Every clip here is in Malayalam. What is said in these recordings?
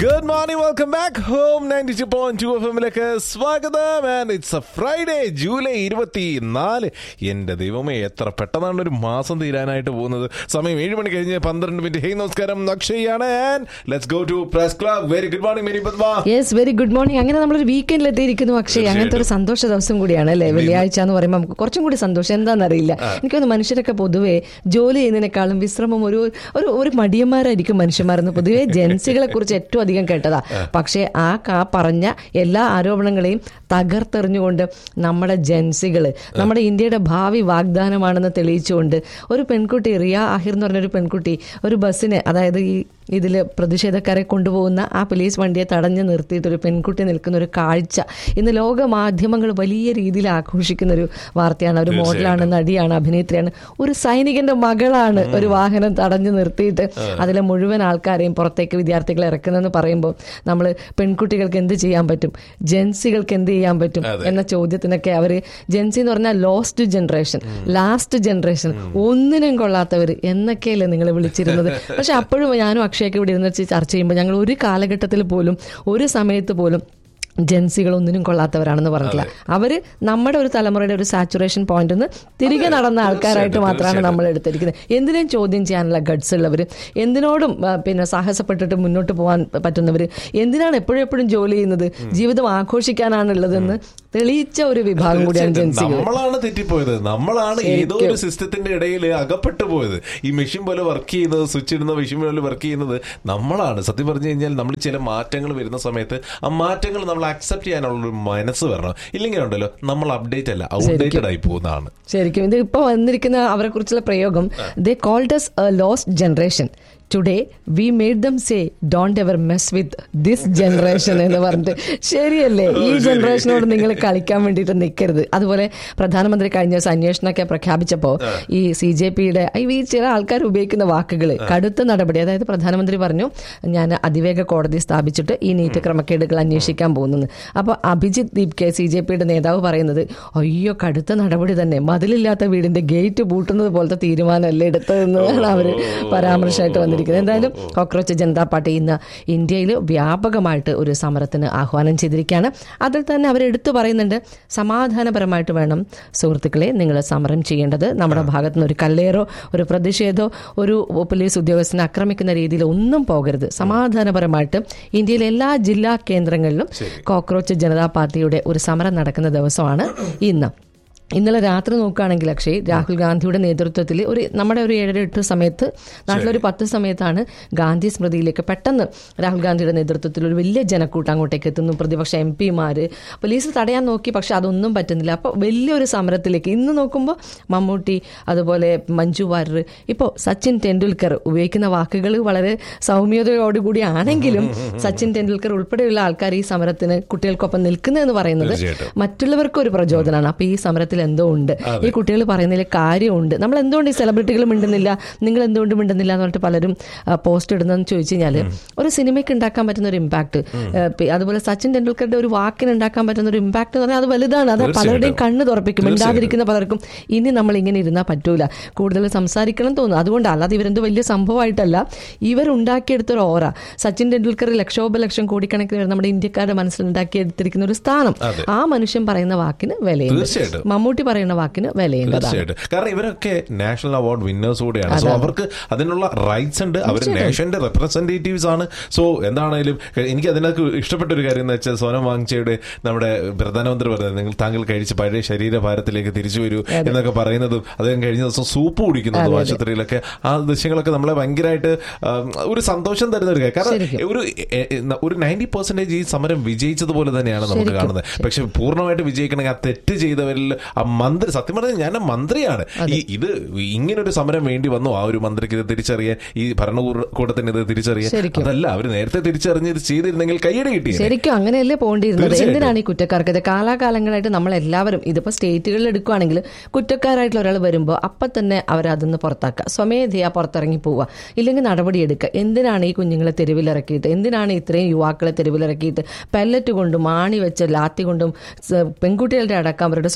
Good morning welcome back home ninety two point two F എമ്മിലേക്ക് സ്വാഗതം and it's a Friday July ഇരുപത്തി നാല് എന്റെ ദൈവമേ എത്ര പെട്ടെന്നാണ് ഒരു മാസം തീരാനായിട്ട് പോകുന്നത് സമയം ഏഴ് മണി കഴിഞ്ഞ് പന്ത്രണ്ട് മിനിറ്റ് ഹേ നമസ്കാരം അക്ഷയാണ് and let's go to press club very good morning Mary Padma yes very good morning അങ്ങനെ നമ്മളൊരു വീക്കെൻഡിൽ എത്തിയിരിക്കുന്നു അക്ഷയ് അങ്ങനത്തെ ഒരു സന്തോഷ ദിവസം കൂടിയാണ് അല്ലേ വെള്ളിയാഴ്ച എന്ന് പറയുമ്പോൾ നമുക്ക് കുറച്ചും കൂടി സന്തോഷം എന്താണെന്നറിയില്ല എനിക്കൊന്ന് മനുഷ്യരൊക്കെ പൊതുവേ ജോലി ചെയ്യുന്നതിനേക്കാളും വിശ്രമം ഒരു ഒരു ഒരു മടിയന്മാരായിരിക്കും മനുഷ്യന്മാരെന്ന് പൊതുവേ ജെൻസികളെ കുറിച്ച് ഏറ്റവും അധികം കേട്ടതാ പക്ഷേ ആ കാ പറഞ്ഞ എല്ലാ ആരോപണങ്ങളെയും തകർത്തെറിഞ്ഞുകൊണ്ട് നമ്മുടെ ജെൻസികൾ നമ്മുടെ ഇന്ത്യയുടെ ഭാവി വാഗ്ദാനമാണെന്ന് തെളിയിച്ചുകൊണ്ട് ഒരു പെൺകുട്ടി റിയ ആഹിർ എന്ന് പറഞ്ഞൊരു പെൺകുട്ടി ഒരു ബസ്സിനെ അതായത് ഈ ഇതിൽ പ്രതിഷേധക്കാരെ കൊണ്ടുപോകുന്ന ആ പോലീസ് വണ്ടിയെ തടഞ്ഞു നിർത്തിയിട്ട് ഒരു പെൺകുട്ടി നിൽക്കുന്ന ഒരു കാഴ്ച ഇന്ന് ലോക മാധ്യമങ്ങൾ വലിയ രീതിയിൽ ആഘോഷിക്കുന്ന ഒരു വാർത്തയാണ് ഒരു മോഡലാണ് നടിയാണ് അഭിനേത്രിയാണ് ഒരു സൈനികന്റെ മകളാണ് ഒരു വാഹനം തടഞ്ഞു നിർത്തിയിട്ട് അതിലെ മുഴുവൻ ആൾക്കാരെയും പുറത്തേക്ക് വിദ്യാർത്ഥികളെ ഇറക്കുന്നതെന്ന് പറയുമ്പോൾ നമ്മൾ പെൺകുട്ടികൾക്ക് എന്ത് ചെയ്യാൻ പറ്റും ജെൻസികൾക്ക് എന്ത് ചെയ്യാൻ പറ്റും എന്ന ചോദ്യത്തിനൊക്കെ അവർ ജെൻസി എന്ന് പറഞ്ഞാൽ ലോസ്റ്റ് ജനറേഷൻ ലാസ്റ്റ് ജനറേഷൻ ഒന്നിനും കൊള്ളാത്തവർ എന്നൊക്കെയല്ലേ നിങ്ങൾ വിളിച്ചിരുന്നത് പക്ഷെ അപ്പോഴും ഞാനും അക്ഷയൊക്കെ ഇവിടെ ഇരുന്ന് വെച്ച് ചർച്ച ചെയ്യുമ്പോൾ ഞങ്ങൾ ഒരു കാലഘട്ടത്തിൽ പോലും ഒരു സമയത്ത് പോലും ജെൻസികൾ ഒന്നിനും കൊള്ളാത്തവരാണെന്ന് പറഞ്ഞിട്ടില്ല അവര് നമ്മുടെ ഒരു തലമുറയുടെ ഒരു സാച്ചുറേഷൻ പോയിന്റ് നിന്ന് തിരികെ നടന്ന ആൾക്കാരായിട്ട് മാത്രമാണ് നമ്മൾ എടുത്തിരിക്കുന്നത് എന്തിനേം ചോദ്യം ചെയ്യാനുള്ള ഗഡ്സ് ഉള്ളവർ എന്തിനോടും ആ, പിന്നെ സാഹസപ്പെട്ടിട്ട് മുന്നോട്ട് പോകാൻ പറ്റുന്നവർ എന്തിനാണ് എപ്പോഴും എപ്പോഴും ജോലി ചെയ്യുന്നത് ജീവിതം ആഘോഷിക്കാനാണുള്ളതെന്ന് തെളിയിച്ച ഒരു വിഭാഗം കൂടിയാണ് ജെൻസികൾ നമ്മളാണ് തെറ്റിപ്പോയത് നമ്മളാണ് ഏതോ ഒരു സിസ്റ്റത്തിന്റെ ഇടയിൽ അകപ്പെട്ടു പോയത് ഈ മെഷീൻ പോലെ വർക്ക് ചെയ്യുന്നത് സ്വിച്ച് ഇടുന്ന മെഷീൻ പോലെ വർക്ക് ചെയ്യുന്നത് നമ്മളാണ് സത്യം പറഞ്ഞു കഴിഞ്ഞാൽ നമ്മൾ ചില മാറ്റങ്ങൾ വരുന്ന സമയത്ത് ആ മാറ്റങ്ങൾ നമ്മൾ അക്സെപ്റ്റ് ചെയ്യാനുള്ള ഒരു മനസ്സ് വരണം ഇല്ലെങ്കിൽ ഉണ്ടല്ലോ നമ്മൾ അപ്ഡേറ്റ് അല്ല ഔട്ട്ഡേറ്റഡ് ആയി പോകുന്നതാണ് ശരിക്കും ഇത് ഇപ്പോൾ വന്നിരിക്കുന്ന അവരെ കുറിച്ചുള്ള പ്രയോഗം they called us a lost generation today we made them say don't ever mess with this generation എന്ന് പറഞ്ഞിട്ട് ശരിയല്ലേ ഈ ജനറേഷനോട് നിങ്ങൾ കളിക്കാൻ വേണ്ടിയിട്ട് നിൽക്കരുത് അതുപോലെ പ്രധാനമന്ത്രി കഴിഞ്ഞ ദിവസം അന്വേഷണമൊക്കെ പ്രഖ്യാപിച്ചപ്പോൾ ഈ സി ജെ പിയുടെ ഈ ചില ആൾക്കാർ ഉപയോഗിക്കുന്ന വാക്കുകൾ കടുത്ത നടപടി അതായത് പ്രധാനമന്ത്രി പറഞ്ഞു ഞാൻ അതിവേഗ കോടതി സ്ഥാപിച്ചിട്ട് ഈ നീറ്റ് ക്രമക്കേടുകൾ അന്വേഷിക്കാൻ പോകുന്നു അപ്പോൾ Abhijith Deep K C J പിയുടെ നേതാവ് പറയുന്നത് അയ്യോ കടുത്ത നടപടി തന്നെ മതിലില്ലാത്ത വീടിന്റെ ഗേറ്റ് പൂട്ടുന്നത് പോലത്തെ തീരുമാനമല്ലേ എടുത്തതെന്നാണ് അവർ പരാമർശമായിട്ട് വന്നിരിക്കുന്നത് എന്തായാലും കോക്രോച്ച് ജനതാ പാർട്ടി ഇന്ന് ഇന്ത്യയിൽ വ്യാപകമായിട്ട് ഒരു സമരത്തിന് ആഹ്വാനം ചെയ്തിരിക്കുകയാണ് അതിൽ തന്നെ അവർ എടുത്തു പറയുന്നുണ്ട് സമാധാനപരമായിട്ട് വേണം സുഹൃത്തുക്കളെ നിങ്ങൾ സമരം ചെയ്യേണ്ടത് നമ്മുടെ ഭാഗത്തു നിന്ന് ഒരു കല്ലേറോ ഒരു പ്രതിഷേധമോ ഒരു പോലീസ് ഉദ്യോഗസ്ഥനെ ആക്രമിക്കുന്ന രീതിയിൽ ഒന്നും പോകരുത് സമാധാനപരമായിട്ട് ഇന്ത്യയിലെ എല്ലാ ജില്ലാ കേന്ദ്രങ്ങളിലും കോക്രോച്ച് ജനതാ പാർട്ടിയുടെ ഒരു സമരം നടക്കുന്ന ദിവസമാണ് ഇന്ന് ഇന്നലെ രാത്രി നോക്കുകയാണെങ്കിൽ അക്ഷയ് രാഹുൽ ഗാന്ധിയുടെ നേതൃത്വത്തിൽ ഒരു നമ്മുടെ ഒരു ഏഴര എട്ട് സമയത്ത് നാട്ടിലൊരു പത്ത് സമയത്താണ് ഗാന്ധി സ്മൃതിയിലേക്ക് പെട്ടെന്ന് രാഹുൽ ഗാന്ധിയുടെ നേതൃത്വത്തിൽ ഒരു വലിയ ജനക്കൂട്ടം അങ്ങോട്ടേക്ക് എത്തുന്നു പ്രതിപക്ഷ എം പിമാര് പോലീസ് തടയാൻ നോക്കി പക്ഷെ അതൊന്നും പറ്റുന്നില്ല അപ്പോൾ വലിയൊരു സമരത്തിലേക്ക് ഇന്ന് നോക്കുമ്പോൾ മമ്മൂട്ടി അതുപോലെ മഞ്ജു വാര്യർ ഇപ്പോൾ സച്ചിൻ ടെണ്ടുൽക്കർ ഉപയോഗിക്കുന്ന വാക്കുകൾ വളരെ സൗമ്യതയോടുകൂടി ആണെങ്കിലും സച്ചിൻ ടെണ്ടുൽക്കർ ഉൾപ്പെടെയുള്ള ആൾക്കാർ ഈ സമരത്തിന് കുട്ടികൾക്കൊപ്പം നിൽക്കുന്നതെന്ന് പറയുന്നത് തീർച്ചയായിട്ടും. മറ്റുള്ളവർക്ക് ഒരു പ്രചോദനമാണ് അപ്പൊ ഈ സമരത്തിൽ എന്തോ ഉണ്ട് ഈ കുട്ടികൾ പറയുന്നതിൽ കാര്യമുണ്ട് നമ്മൾ എന്തുകൊണ്ട് ഈ സെലിബ്രിറ്റികൾ മിണ്ടുന്നില്ല നിങ്ങൾ എന്തുകൊണ്ട് മിണ്ടുന്നില്ല എന്ന് പറഞ്ഞിട്ട് പലരും പോസ്റ്റ് ഇടുന്നതെന്ന് ചോദിച്ചു കഴിഞ്ഞാൽ ഒരു സിനിമയ്ക്ക് ഉണ്ടാക്കാൻ പറ്റുന്ന ഒരു ഇമ്പാക്ട് അതുപോലെ സച്ചിൻ ടെണ്ടുൽക്കറുടെ ഒരു വാക്കിന് ഉണ്ടാക്കാൻ പറ്റുന്ന ഒരു ഇമ്പാക്ട് എന്ന് പറഞ്ഞാൽ അത് വലുതാണ് അത് പലരുടെയും കണ്ണ് തുറപ്പിക്കും മിണ്ടാതിരിക്കുന്ന പലർക്കും ഇനി നമ്മൾ ഇങ്ങനെ ഇരുന്നാൽ പറ്റൂല കൂടുതൽ സംസാരിക്കണം തോന്നുന്നു അതുകൊണ്ട് അല്ലാതെ ഇവരെന്തോ വലിയ സംഭവമായിട്ടല്ല ഇവരുണ്ടാക്കിയെടുത്ത ഒരു ഓറ സച്ചിൻ ടെണ്ടുൽക്കർ ലക്ഷോപലക്ഷം കോടിക്കണക്കിന് പേർ നമ്മുടെ ഇന്ത്യക്കാരുടെ മനസ്സിൽ ഉണ്ടാക്കിയെടുത്തിരിക്കുന്ന ഒരു സ്ഥാനം ആ മനുഷ്യൻ പറയുന്ന വാക്കിന് വിലയുണ്ട് തീർച്ചയായിട്ടും. മമ്മൂട്ടി പറയുന്ന വാക്കിന് വിലയുണ്ടതാണ് തീർച്ചയായിട്ടും കാരണം ഇവരൊക്കെ നാഷണൽ അവാർഡ് വിന്നേഴ്സ് കൂടെയാണ് സോ അവർക്ക് അതിനുള്ള റൈറ്റ്സ് ഉണ്ട് അവർ നേഷന്റെ റെപ്രസെന്റേറ്റീവ്സ് ആണ് സോ എന്താണേലും എനിക്ക് അതിനകത്ത് ഇഷ്ടപ്പെട്ട ഒരു കാര്യം എന്ന് വെച്ചാൽ സോനം വാങ്ചയുടെ നമ്മുടെ പ്രധാനമന്ത്രി പറഞ്ഞത് നിങ്ങൾ താങ്കൾ കഴിച്ച് പഴയ ശരീരഭാരത്തിലേക്ക് തിരിച്ചു വരൂ എന്നൊക്കെ പറയുന്നതും അദ്ദേഹം കഴിഞ്ഞ ദിവസം സൂപ്പ് കുടിക്കുന്നതും ആശുപത്രിയിലൊക്കെ ആ ദൃശ്യങ്ങളൊക്കെ നമ്മളെ ഭയങ്കരമായിട്ട് ആം, ഒരു സന്തോഷം തരുന്ന ഒരു കാര്യം കാരണം ശരിക്കും. ഒരു എ- എ- ഒരു നയൻറ്റി പെർസെന്റേജ് ഈ സമരം വിജയിച്ചതുപോലെ തന്നെയാണ് നമുക്ക് കാണുന്നത് പക്ഷെ പൂർണ്ണമായിട്ട് വിജയിക്കണമെങ്കിൽ ആ തെറ്റ് ചെയ്തവരിൽ ആ മന്ത്രി സത്യം പറഞ്ഞാൽ ഞാൻ ആ മന്ത്രിയാണ് ഈ ഇത് ഇങ്ങനൊരു സമരം വേണ്ടി വന്നു ആ ഒരു മന്ത്രിക്ക് ഇത് തിരിച്ചറിയാൻ ഈ ഭരണകൂടത്തിന് ഇത് തിരിച്ചറിയാൻ ശരിക്കും. അതല്ല അവർ നേരത്തെ തിരിച്ചറിഞ്ഞ് ഇത് ചെയ്തിരുന്നെങ്കിൽ കൈയടി കിട്ടിയത് ശരിക്കും അങ്ങനെയല്ലേ പോകേണ്ടിയിരുന്നത് തീർച്ചയായിട്ടും. എന്തിനാണ് ഈ കുറ്റക്കാർക്ക് ഇത് കാലാകാലങ്ങളായിട്ട് നമ്മൾ എല്ലാവരും ഇതിപ്പോ സ്റ്റേറ്റുകളിൽ എടുക്കുകയാണെങ്കിൽ കുറ്റക്കാരായിട്ടുള്ള ഒരാൾ വരുമ്പോൾ അപ്പം തന്നെ അവരതൊന്ന് പുറത്താക്കുക സ്വമേധയാ പുറത്തിറങ്ങി പോവുക ഇല്ലെങ്കിൽ നടപടിയെടുക്കുക എന്തിനാണ് ഈ കുഞ്ഞുങ്ങളെ തെരുവിലിറക്കിയിട്ട് എന്തിനാണ് ഇത്രയും യുവാക്കളെ തെരുവിലിറക്കിയിട്ട് പെല്ലറ്റ് കൊണ്ടും ആണി വെച്ച് ലാത്തി കൊണ്ടും സ- പെൺകുട്ടികളുടെ അടക്കം അവരുടെ സ്വകാര്യ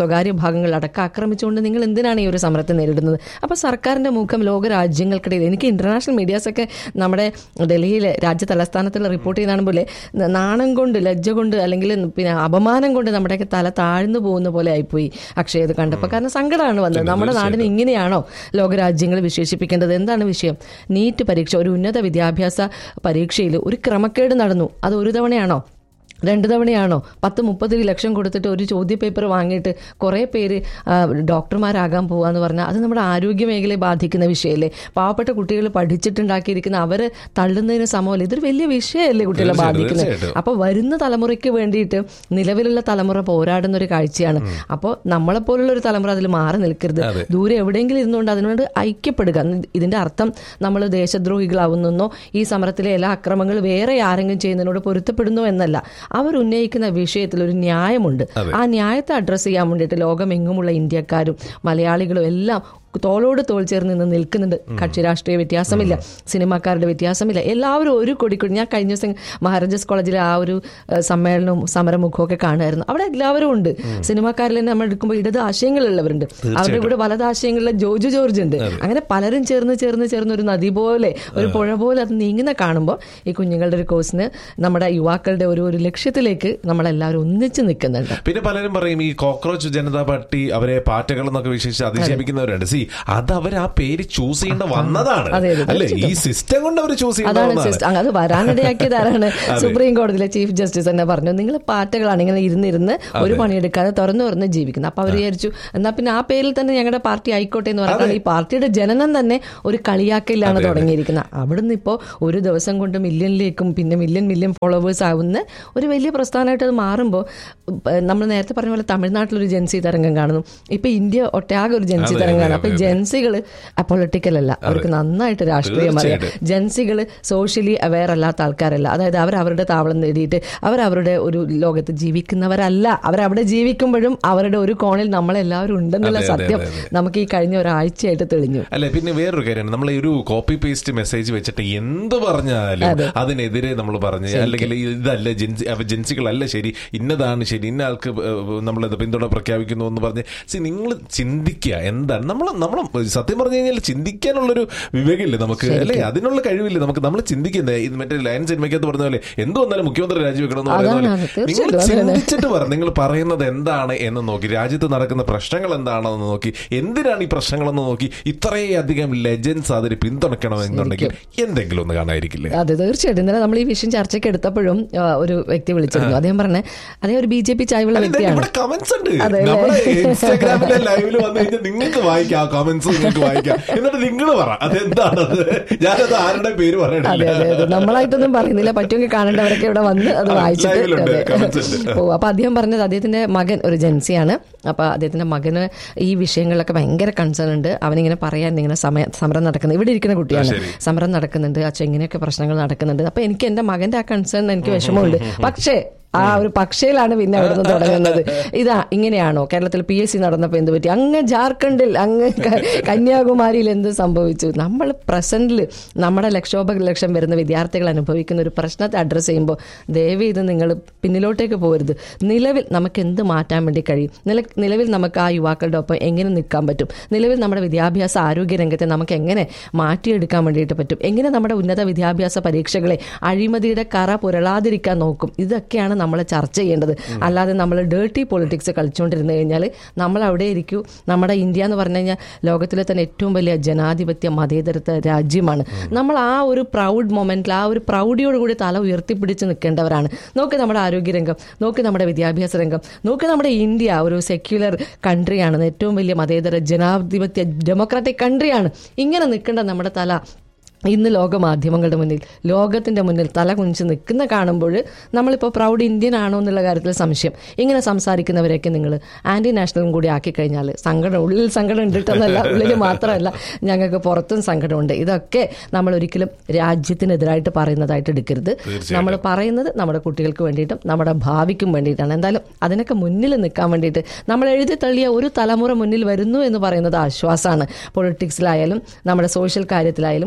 വിഭാഗങ്ങളടക്കം ആക്രമിച്ചുകൊണ്ട് നിങ്ങൾ എന്തിനാണ് ഈ ഒരു സമരത്തെ നേരിടുന്നത് അപ്പോൾ സർക്കാരിന്റെ മുഖം ലോക രാജ്യങ്ങൾക്കിടയിൽ എനിക്ക് ഇന്റർനാഷണൽ മീഡിയാസ് ഒക്കെ നമ്മുടെ ഡൽഹിയിലെ രാജ്യ തലസ്ഥാനത്തിൽ റിപ്പോർട്ട് ചെയ്യുന്ന പോലെ നാണം കൊണ്ട് ലജ്ജ കൊണ്ട് അല്ലെങ്കിൽ പിന്നെ അപമാനം കൊണ്ട് നമ്മുടെയൊക്കെ തല താഴ്ന്നു പോകുന്ന പോലെ ആയിപ്പോയി അക്ഷയ് ഇത് കണ്ടപ്പോൾ കാരണം സങ്കടമാണ് വന്നത് നമ്മുടെ നാടിനെ ഇങ്ങനെയാണോ ലോകരാജ്യങ്ങൾ വിശേഷിപ്പിക്കേണ്ടത് എന്താണ് വിഷയം നീറ്റ് പരീക്ഷ ഒരു ഉന്നത വിദ്യാഭ്യാസ പരീക്ഷയിൽ ഒരു ക്രമക്കേട് നടന്നു അത് ഒരു തവണയാണോ രണ്ട് തവണയാണോ പത്ത് മുപ്പത് ലക്ഷം കൊടുത്തിട്ട് ഒരു ചോദ്യ പേപ്പർ വാങ്ങിയിട്ട് കുറേ പേര് ആ, ഡോക്ടർമാരാകാൻ പോവാന്ന് പറഞ്ഞാൽ അത് നമ്മുടെ ആരോഗ്യ മേഖലയെ ബാധിക്കുന്ന വിഷയമല്ലേ പാവപ്പെട്ട കുട്ടികൾ പഠിച്ചിട്ടുണ്ടാക്കിയിരിക്കുന്ന അവര് തള്ളുന്നതിന് സമമല്ല ഇതൊരു വലിയ വിഷയമല്ലേ കുട്ടികളെ തീർച്ചയായിട്ടും, ബാധിക്കുന്നത് തീർച്ചയായിട്ടും. അപ്പോൾ വരുന്ന തലമുറയ്ക്ക് വേണ്ടിയിട്ട് നിലവിലുള്ള തലമുറ പോരാടുന്ന ഒരു കാഴ്ചയാണ് അപ്പോൾ നമ്മളെപ്പോലുള്ള ഒരു തലമുറ അതിൽ മാറി നിൽക്കരുത് ദൂരെ എവിടെയെങ്കിലും ഇരുന്നുകൊണ്ട് അതിനോട് ഐക്യപ്പെടുക ഇതിന്റെ അർത്ഥം നമ്മൾ ദേശദ്രോഹികളാവുന്നോ ഈ സമരത്തിലെ എല്ലാ അക്രമങ്ങൾ വേറെ ആരെങ്കിലും ചെയ്യുന്നതിനോട് പൊരുത്തപ്പെടുന്നു എന്നല്ല അവർ ഉന്നയിക്കുന്ന വിഷയത്തിൽ ഒരു ന്യായമുണ്ട് ആ ന്യായത്തെ അഡ്രസ്സ് ചെയ്യാൻ വേണ്ടിയിട്ട് ലോകമെങ്ങുമുള്ള ഇന്ത്യക്കാരും മലയാളികളും എല്ലാം തോളോട് തോൾ ചേർന്ന് നിന്ന് നിൽക്കുന്നുണ്ട് കക്ഷി രാഷ്ട്രീയ വ്യത്യാസമില്ല സിനിമാക്കാരുടെ വ്യത്യാസമില്ല എല്ലാവരും ഒരു കൊടിക്കൊടി ഞാൻ കഴിഞ്ഞ ദിവസം മഹാരാജാസ് കോളേജിലെ ആ ഒരു ഏഹ്, സമ്മേളനവും സമരമുഖവും ഒക്കെ കാണുമായിരുന്നു അവിടെ എല്ലാവരും ഉണ്ട് സിനിമാക്കാരിൽ തന്നെ നമ്മൾ എടുക്കുമ്പോൾ ഇടത് ആശയങ്ങളുള്ളവരുണ്ട് അവരുടെ കൂടെ വലത് ആശയങ്ങളിലെ ജോജു ജോർജ് ഉണ്ട് അങ്ങനെ പലരും ചേർന്ന് ചേർന്ന് ചേർന്ന് ഒരു നദി പോലെ ഒരു പുഴ പോലെ അത് നീങ്ങുന്ന കാണുമ്പോൾ ഈ കുഞ്ഞുങ്ങളുടെ ഒരു കോഴ്സിന് നമ്മുടെ യുവാക്കളുടെ ഒരു ഒരു ലക്ഷ്യത്തിലേക്ക് നമ്മളെല്ലാവരും ഒന്നിച്ച് നിൽക്കുന്നുണ്ട് പിന്നെ പലരും പറയും ഈ കോക്രോച്ച് ജനതാ പാർട്ടി അവരെ പാറ്റകൾ എന്നൊക്കെ വിശേഷിച്ച് അധിക്ഷേപിക്കുന്നവരുണ്ട് സി അത് അവർ ആ പേര് ചൂസ് ചെയ്യേണ്ട വന്നതാണ് അതെ, അതെ, അല്ലെ ഈ സിസ്റ്റം കൊണ്ട് അവർ ചൂസ് അതാണ് ചെയ്യേണ്ടതാണ് സിസ്റ്റം അത് വരാനിടയാക്കിയത് ആരാണ് സുപ്രീം കോടതിയിലെ ചീഫ് ജസ്റ്റിസ് തന്നെ പറഞ്ഞു നിങ്ങൾ പാറ്റകളാണ് ഇങ്ങനെ ഇരുന്നിരുന്ന് ഒരു പണിയെടുക്കാതെ തുറന്നു തുറന്ന് ജീവിക്കുന്നത് അപ്പൊ അവർ വിചാരിച്ചു എന്നാ പിന്നെ ആ പേരിൽ തന്നെ ഞങ്ങളുടെ പാർട്ടി ആയിക്കോട്ടെ എന്ന് പറഞ്ഞാൽ ഈ പാർട്ടിയുടെ ജനനം തന്നെ ഒരു കളിയാക്കലിലാണ് തുടങ്ങിയിരിക്കുന്നത് അവിടുന്ന് ഇപ്പോൾ ഒരു ദിവസം കൊണ്ട് മില്യണിലേക്കും പിന്നെ മില്യൺ മില്യൺ ഫോളോവേഴ്സ് ആവുന്ന ഒരു വലിയ പ്രസ്ഥാനമായിട്ട് അത് മാറുമ്പോൾ നമ്മൾ നേരത്തെ പറഞ്ഞ പോലെ തമിഴ്നാട്ടിലൊരു ജൻസി തരംഗം കാണുന്നു ഇപ്പൊ ഇന്ത്യ ഒട്ടാകെ ഒരു ജൻസി അതെ, തരംഗമാണ് അതെ, അപ്പൊ അതെ. ജെൻസികള് പൊളിറ്റിക്കൽ അല്ല അവർക്ക് നന്നായിട്ട് രാഷ്ട്രീയം അറിയാം തീർച്ചയായിട്ടും. ജെൻസികൾ സോഷ്യലി അവെയർ അല്ലാത്ത ആൾക്കാരല്ല അതായത് അവർ അവരുടെ താവളം നേടിയിട്ട് അവർ അവരുടെ ഒരു ലോകത്ത് ജീവിക്കുന്നവരല്ല അവരവിടെ ജീവിക്കുമ്പോഴും അവരുടെ ഒരു കോണിൽ നമ്മളെല്ലാവരും ഉണ്ടെന്നുള്ള അതെ, അതെ, സത്യം അതെ, അതെ. നമുക്ക് ഈ കഴിഞ്ഞ ഒരാഴ്ചയായിട്ട് തെളിഞ്ഞു അല്ലെ പിന്നെ വേറൊരു കാര്യമാണ് നമ്മൾ ഈ ഒരു കോപ്പി പേസ്റ്റ് മെസ്സേജ് വെച്ചിട്ട് എന്ത് പറഞ്ഞാലും അതിനെതിരെ നമ്മൾ പറഞ്ഞ് അല്ലെങ്കിൽ ഇതല്ല ജെൻസി അവ ജെൻസികളല്ല ശരി ഇന്നതാണ് ശരി ഇന്ന ആൾക്ക് നമ്മൾ പിന്തുണ പ്രഖ്യാപിക്കുന്നു എന്ന് പറഞ്ഞ് സി നിങ്ങൾ ചിന്തിക്കുക എന്താണ് നമ്മൾ നമ്മൾ സത്യം പറഞ്ഞു കഴിഞ്ഞാൽ ചിന്തിക്കാനുള്ളൊരു വിവേകമില്ലേ നമുക്ക് അല്ലെ അതിനുള്ള കഴിവില്ല നമുക്ക് നമ്മൾ ചിന്തിക്കുന്നത് ഇത് മറ്റേ ലയൻ സിനിമയ്ക്കകത്ത് പറഞ്ഞ പോലെ എന്ത് വന്നാലും മുഖ്യമന്ത്രി രാജിവെക്കണം എന്ന് പറയുന്ന പോലെ അതാണ്, നിങ്ങൾ തീർച്ചയായിട്ടും അതാണ്. ചിന്തിച്ചിട്ട് പറ നിങ്ങൾ പറയുന്നത് എന്താണ് എന്ന് നോക്കി രാജ്യത്ത് നടക്കുന്ന പ്രശ്നങ്ങൾ എന്താണെന്ന് നോക്കി എന്തിനാണ് ഈ പ്രശ്നങ്ങളെന്ന് നോക്കി ഇത്രയധികം ലെജൻസ് അതിന് പിന്തുണയ്ക്കണമെന്നുണ്ടെങ്കിൽ എന്തെങ്കിലും ഒന്ന് കാണാതിരിക്കില്ലേ അതെ തീർച്ചയായിട്ടും ഇന്നലെ നമ്മൾ ഈ വിഷയം ചർച്ചയ്ക്ക് എടുത്തപ്പോഴും ആ, ഒരു വ്യക്തി വിളിച്ചിരുന്നു അദ്ദേഹം പറഞ്ഞ അതേ ഒരു ബി ജെ പി ചായവുള്ള അല്ല, വ്യക്തിയാണ് ഇവിടെ കമന്റ്സ് ഉണ്ട് അതെ, അല്ലേ? നമ്മുടെ ഇൻസ്റ്റാഗ്രാമിലെ ലൈവിൽ വന്നു കഴിഞ്ഞാൽ നിങ്ങൾക്ക് വായിക്കാം ആ കമന്റ്സ് നിങ്ങൾക്ക് വായിക്കാം എന്നിട്ട് നിങ്ങൾ പറ അതെന്താണത് ഞാനത് ആരുടെ പേര് അതെ പറയണില്ല അതെ അതെ നമ്മളായിട്ടൊന്നും പറയുന്നില്ല പറ്റുമെങ്കിൽ കാണേണ്ടവരൊക്കെ ഇവിടെ വന്ന് അത് ആ, വായിച്ചിട്ട് ലൈവിലുണ്ട്, അതെ. comments ഉണ്ട്. ഓ അപ്പൊ അദ്ദേഹം പറഞ്ഞത് അദ്ദേഹത്തിന്റെ മകൻ ഒരു ജൻസിയാണ് അപ്പൊ അദ്ദേഹത്തിന്റെ മകന് ഈ വിഷയങ്ങളിലൊക്കെ ഭയങ്കര കൺസേൺ ഉണ്ട് അവനിങ്ങനെ പറയാൻ ഇങ്ങനെ സമയം സമരം നടക്കുന്നത് ഇവിടെ ഇരിക്കുന്ന കുട്ടിയാണ് ശരി. സമരം നടക്കുന്നുണ്ട് അച്ഛൻ ഇങ്ങനെയൊക്കെ പ്രശ്നങ്ങൾ നടക്കുന്നുണ്ട് അപ്പൊ എനിക്ക് എന്റെ മകന്റെ ആ കൺസേൺ എനിക്ക് വിഷമമുണ്ട് പക്ഷേ ആ ഒരു പക്ഷയിലാണ് പിന്നെ അവിടുന്ന് തുടങ്ങുന്നത് ഇതാ ഇങ്ങനെയാണോ കേരളത്തിൽ പി എസ് സി നടന്നപ്പോൾ എന്ത് പറ്റി അങ്ങ് ജാർഖണ്ഡിൽ അങ്ങ് ക- കന്യാകുമാരിയിൽ എന്ത് സംഭവിച്ചു നമ്മൾ പ്രസന്റിൽ നമ്മുടെ ലക്ഷോപ ലക്ഷം വരുന്ന വിദ്യാർത്ഥികൾ അനുഭവിക്കുന്ന ഒരു പ്രശ്നത്തെ അഡ്രസ്സ് ചെയ്യുമ്പോൾ ദയവ് ഇത് നിങ്ങൾ പിന്നിലോട്ടേക്ക് പോകരുത് നിലവിൽ നമുക്ക് എന്ത് മാറ്റാൻ വേണ്ടി കഴിയും നില നിലവിൽ നമുക്ക് ആ യുവാക്കളുടെ ഒപ്പം എങ്ങനെ നിൽക്കാൻ പറ്റും നിലവിൽ നമ്മുടെ വിദ്യാഭ്യാസ ആരോഗ്യ രംഗത്തെ നമുക്ക് എങ്ങനെ മാറ്റിയെടുക്കാൻ വേണ്ടിയിട്ട് പറ്റും എങ്ങനെ നമ്മുടെ ഉന്നത വിദ്യാഭ്യാസ പരീക്ഷകളെ അഴിമതിയുടെ കറ പുരളാതിരിക്കാൻ നോക്കും ഇതൊക്കെയാണ് നമ്മൾ ചർച്ച ചെയ്യേണ്ടത് അല്ലാതെ നമ്മൾ ഡേർട്ടി പൊളിറ്റിക്സ് കളിച്ചുകൊണ്ടിരുന്നു കഴിഞ്ഞാൽ നമ്മൾ അവിടെ ഇരിക്കൂ നമ്മുടെ ഇന്ത്യ എന്ന് പറഞ്ഞു കഴിഞ്ഞാൽ ലോകത്തിലെ തന്നെ ഏറ്റവും വലിയ ജനാധിപത്യ മതേതരത്വ രാജ്യമാണ് നമ്മൾ ആ ഒരു പ്രൗഡ് മൊമെന്റിൽ ആ ഒരു പ്രൗഢിയോടുകൂടി തല ഉയർത്തിപ്പിടിച്ച് നിൽക്കേണ്ടവരാണ് നോക്ക് നമ്മുടെ ആരോഗ്യരംഗം നോക്ക് നമ്മുടെ വിദ്യാഭ്യാസ രംഗം നോക്ക് നമ്മുടെ ഇന്ത്യ ഒരു സെക്യുലർ കൺട്രിയാണ് ഏറ്റവും വലിയ മതേതര ജനാധിപത്യ ഡെമോക്രാറ്റിക് കൺട്രിയാണ് ഇങ്ങനെ നിൽക്കേണ്ട നമ്മുടെ തല ഇന്ന് ലോക മാധ്യമങ്ങളുടെ മുന്നിൽ ലോകത്തിന്റെ മുന്നിൽ തല കുനിച്ച് നിൽക്കുന്ന കാണുമ്പോൾ നമ്മളിപ്പോൾ പ്രൗഡ് ഇന്ത്യൻ ആണോ എന്നുള്ള കാര്യത്തിൽ സംശയം ഇങ്ങനെ സംസാരിക്കുന്നവരെയൊക്കെ നിങ്ങൾ ആന്റി നാഷണലും കൂടി ആക്കി കഴിഞ്ഞാൽ സങ്കടം ഉള്ളിൽ സങ്കടം ഉണ്ടിട്ടെന്നല്ല ഉള്ളിൽ മാത്രമല്ല ഞങ്ങൾക്ക് പുറത്തും സങ്കടമുണ്ട് ഇതൊക്കെ നമ്മൾ ഒരിക്കലും രാജ്യത്തിനെതിരായിട്ട് പറയുന്നതായിട്ട് എടുക്കരുത് നമ്മൾ പറയുന്നത് നമ്മുടെ കുട്ടികൾക്ക് വേണ്ടിയിട്ടും നമ്മുടെ ഭാവിക്കും വേണ്ടിയിട്ടാണ് എന്തായാലും അതിനൊക്കെ മുന്നിൽ നിൽക്കാൻ വേണ്ടിയിട്ട് നമ്മൾ എഴുതി തള്ളിയ ഒരു തലമുറ മുന്നിൽ വരുന്നു എന്ന് പറയുന്നത് ആശ്വാസമാണ് പൊളിറ്റിക്സിലായാലും നമ്മുടെ സോഷ്യൽ കാര്യത്തിലായാലും കൾച്ചറിലായാലും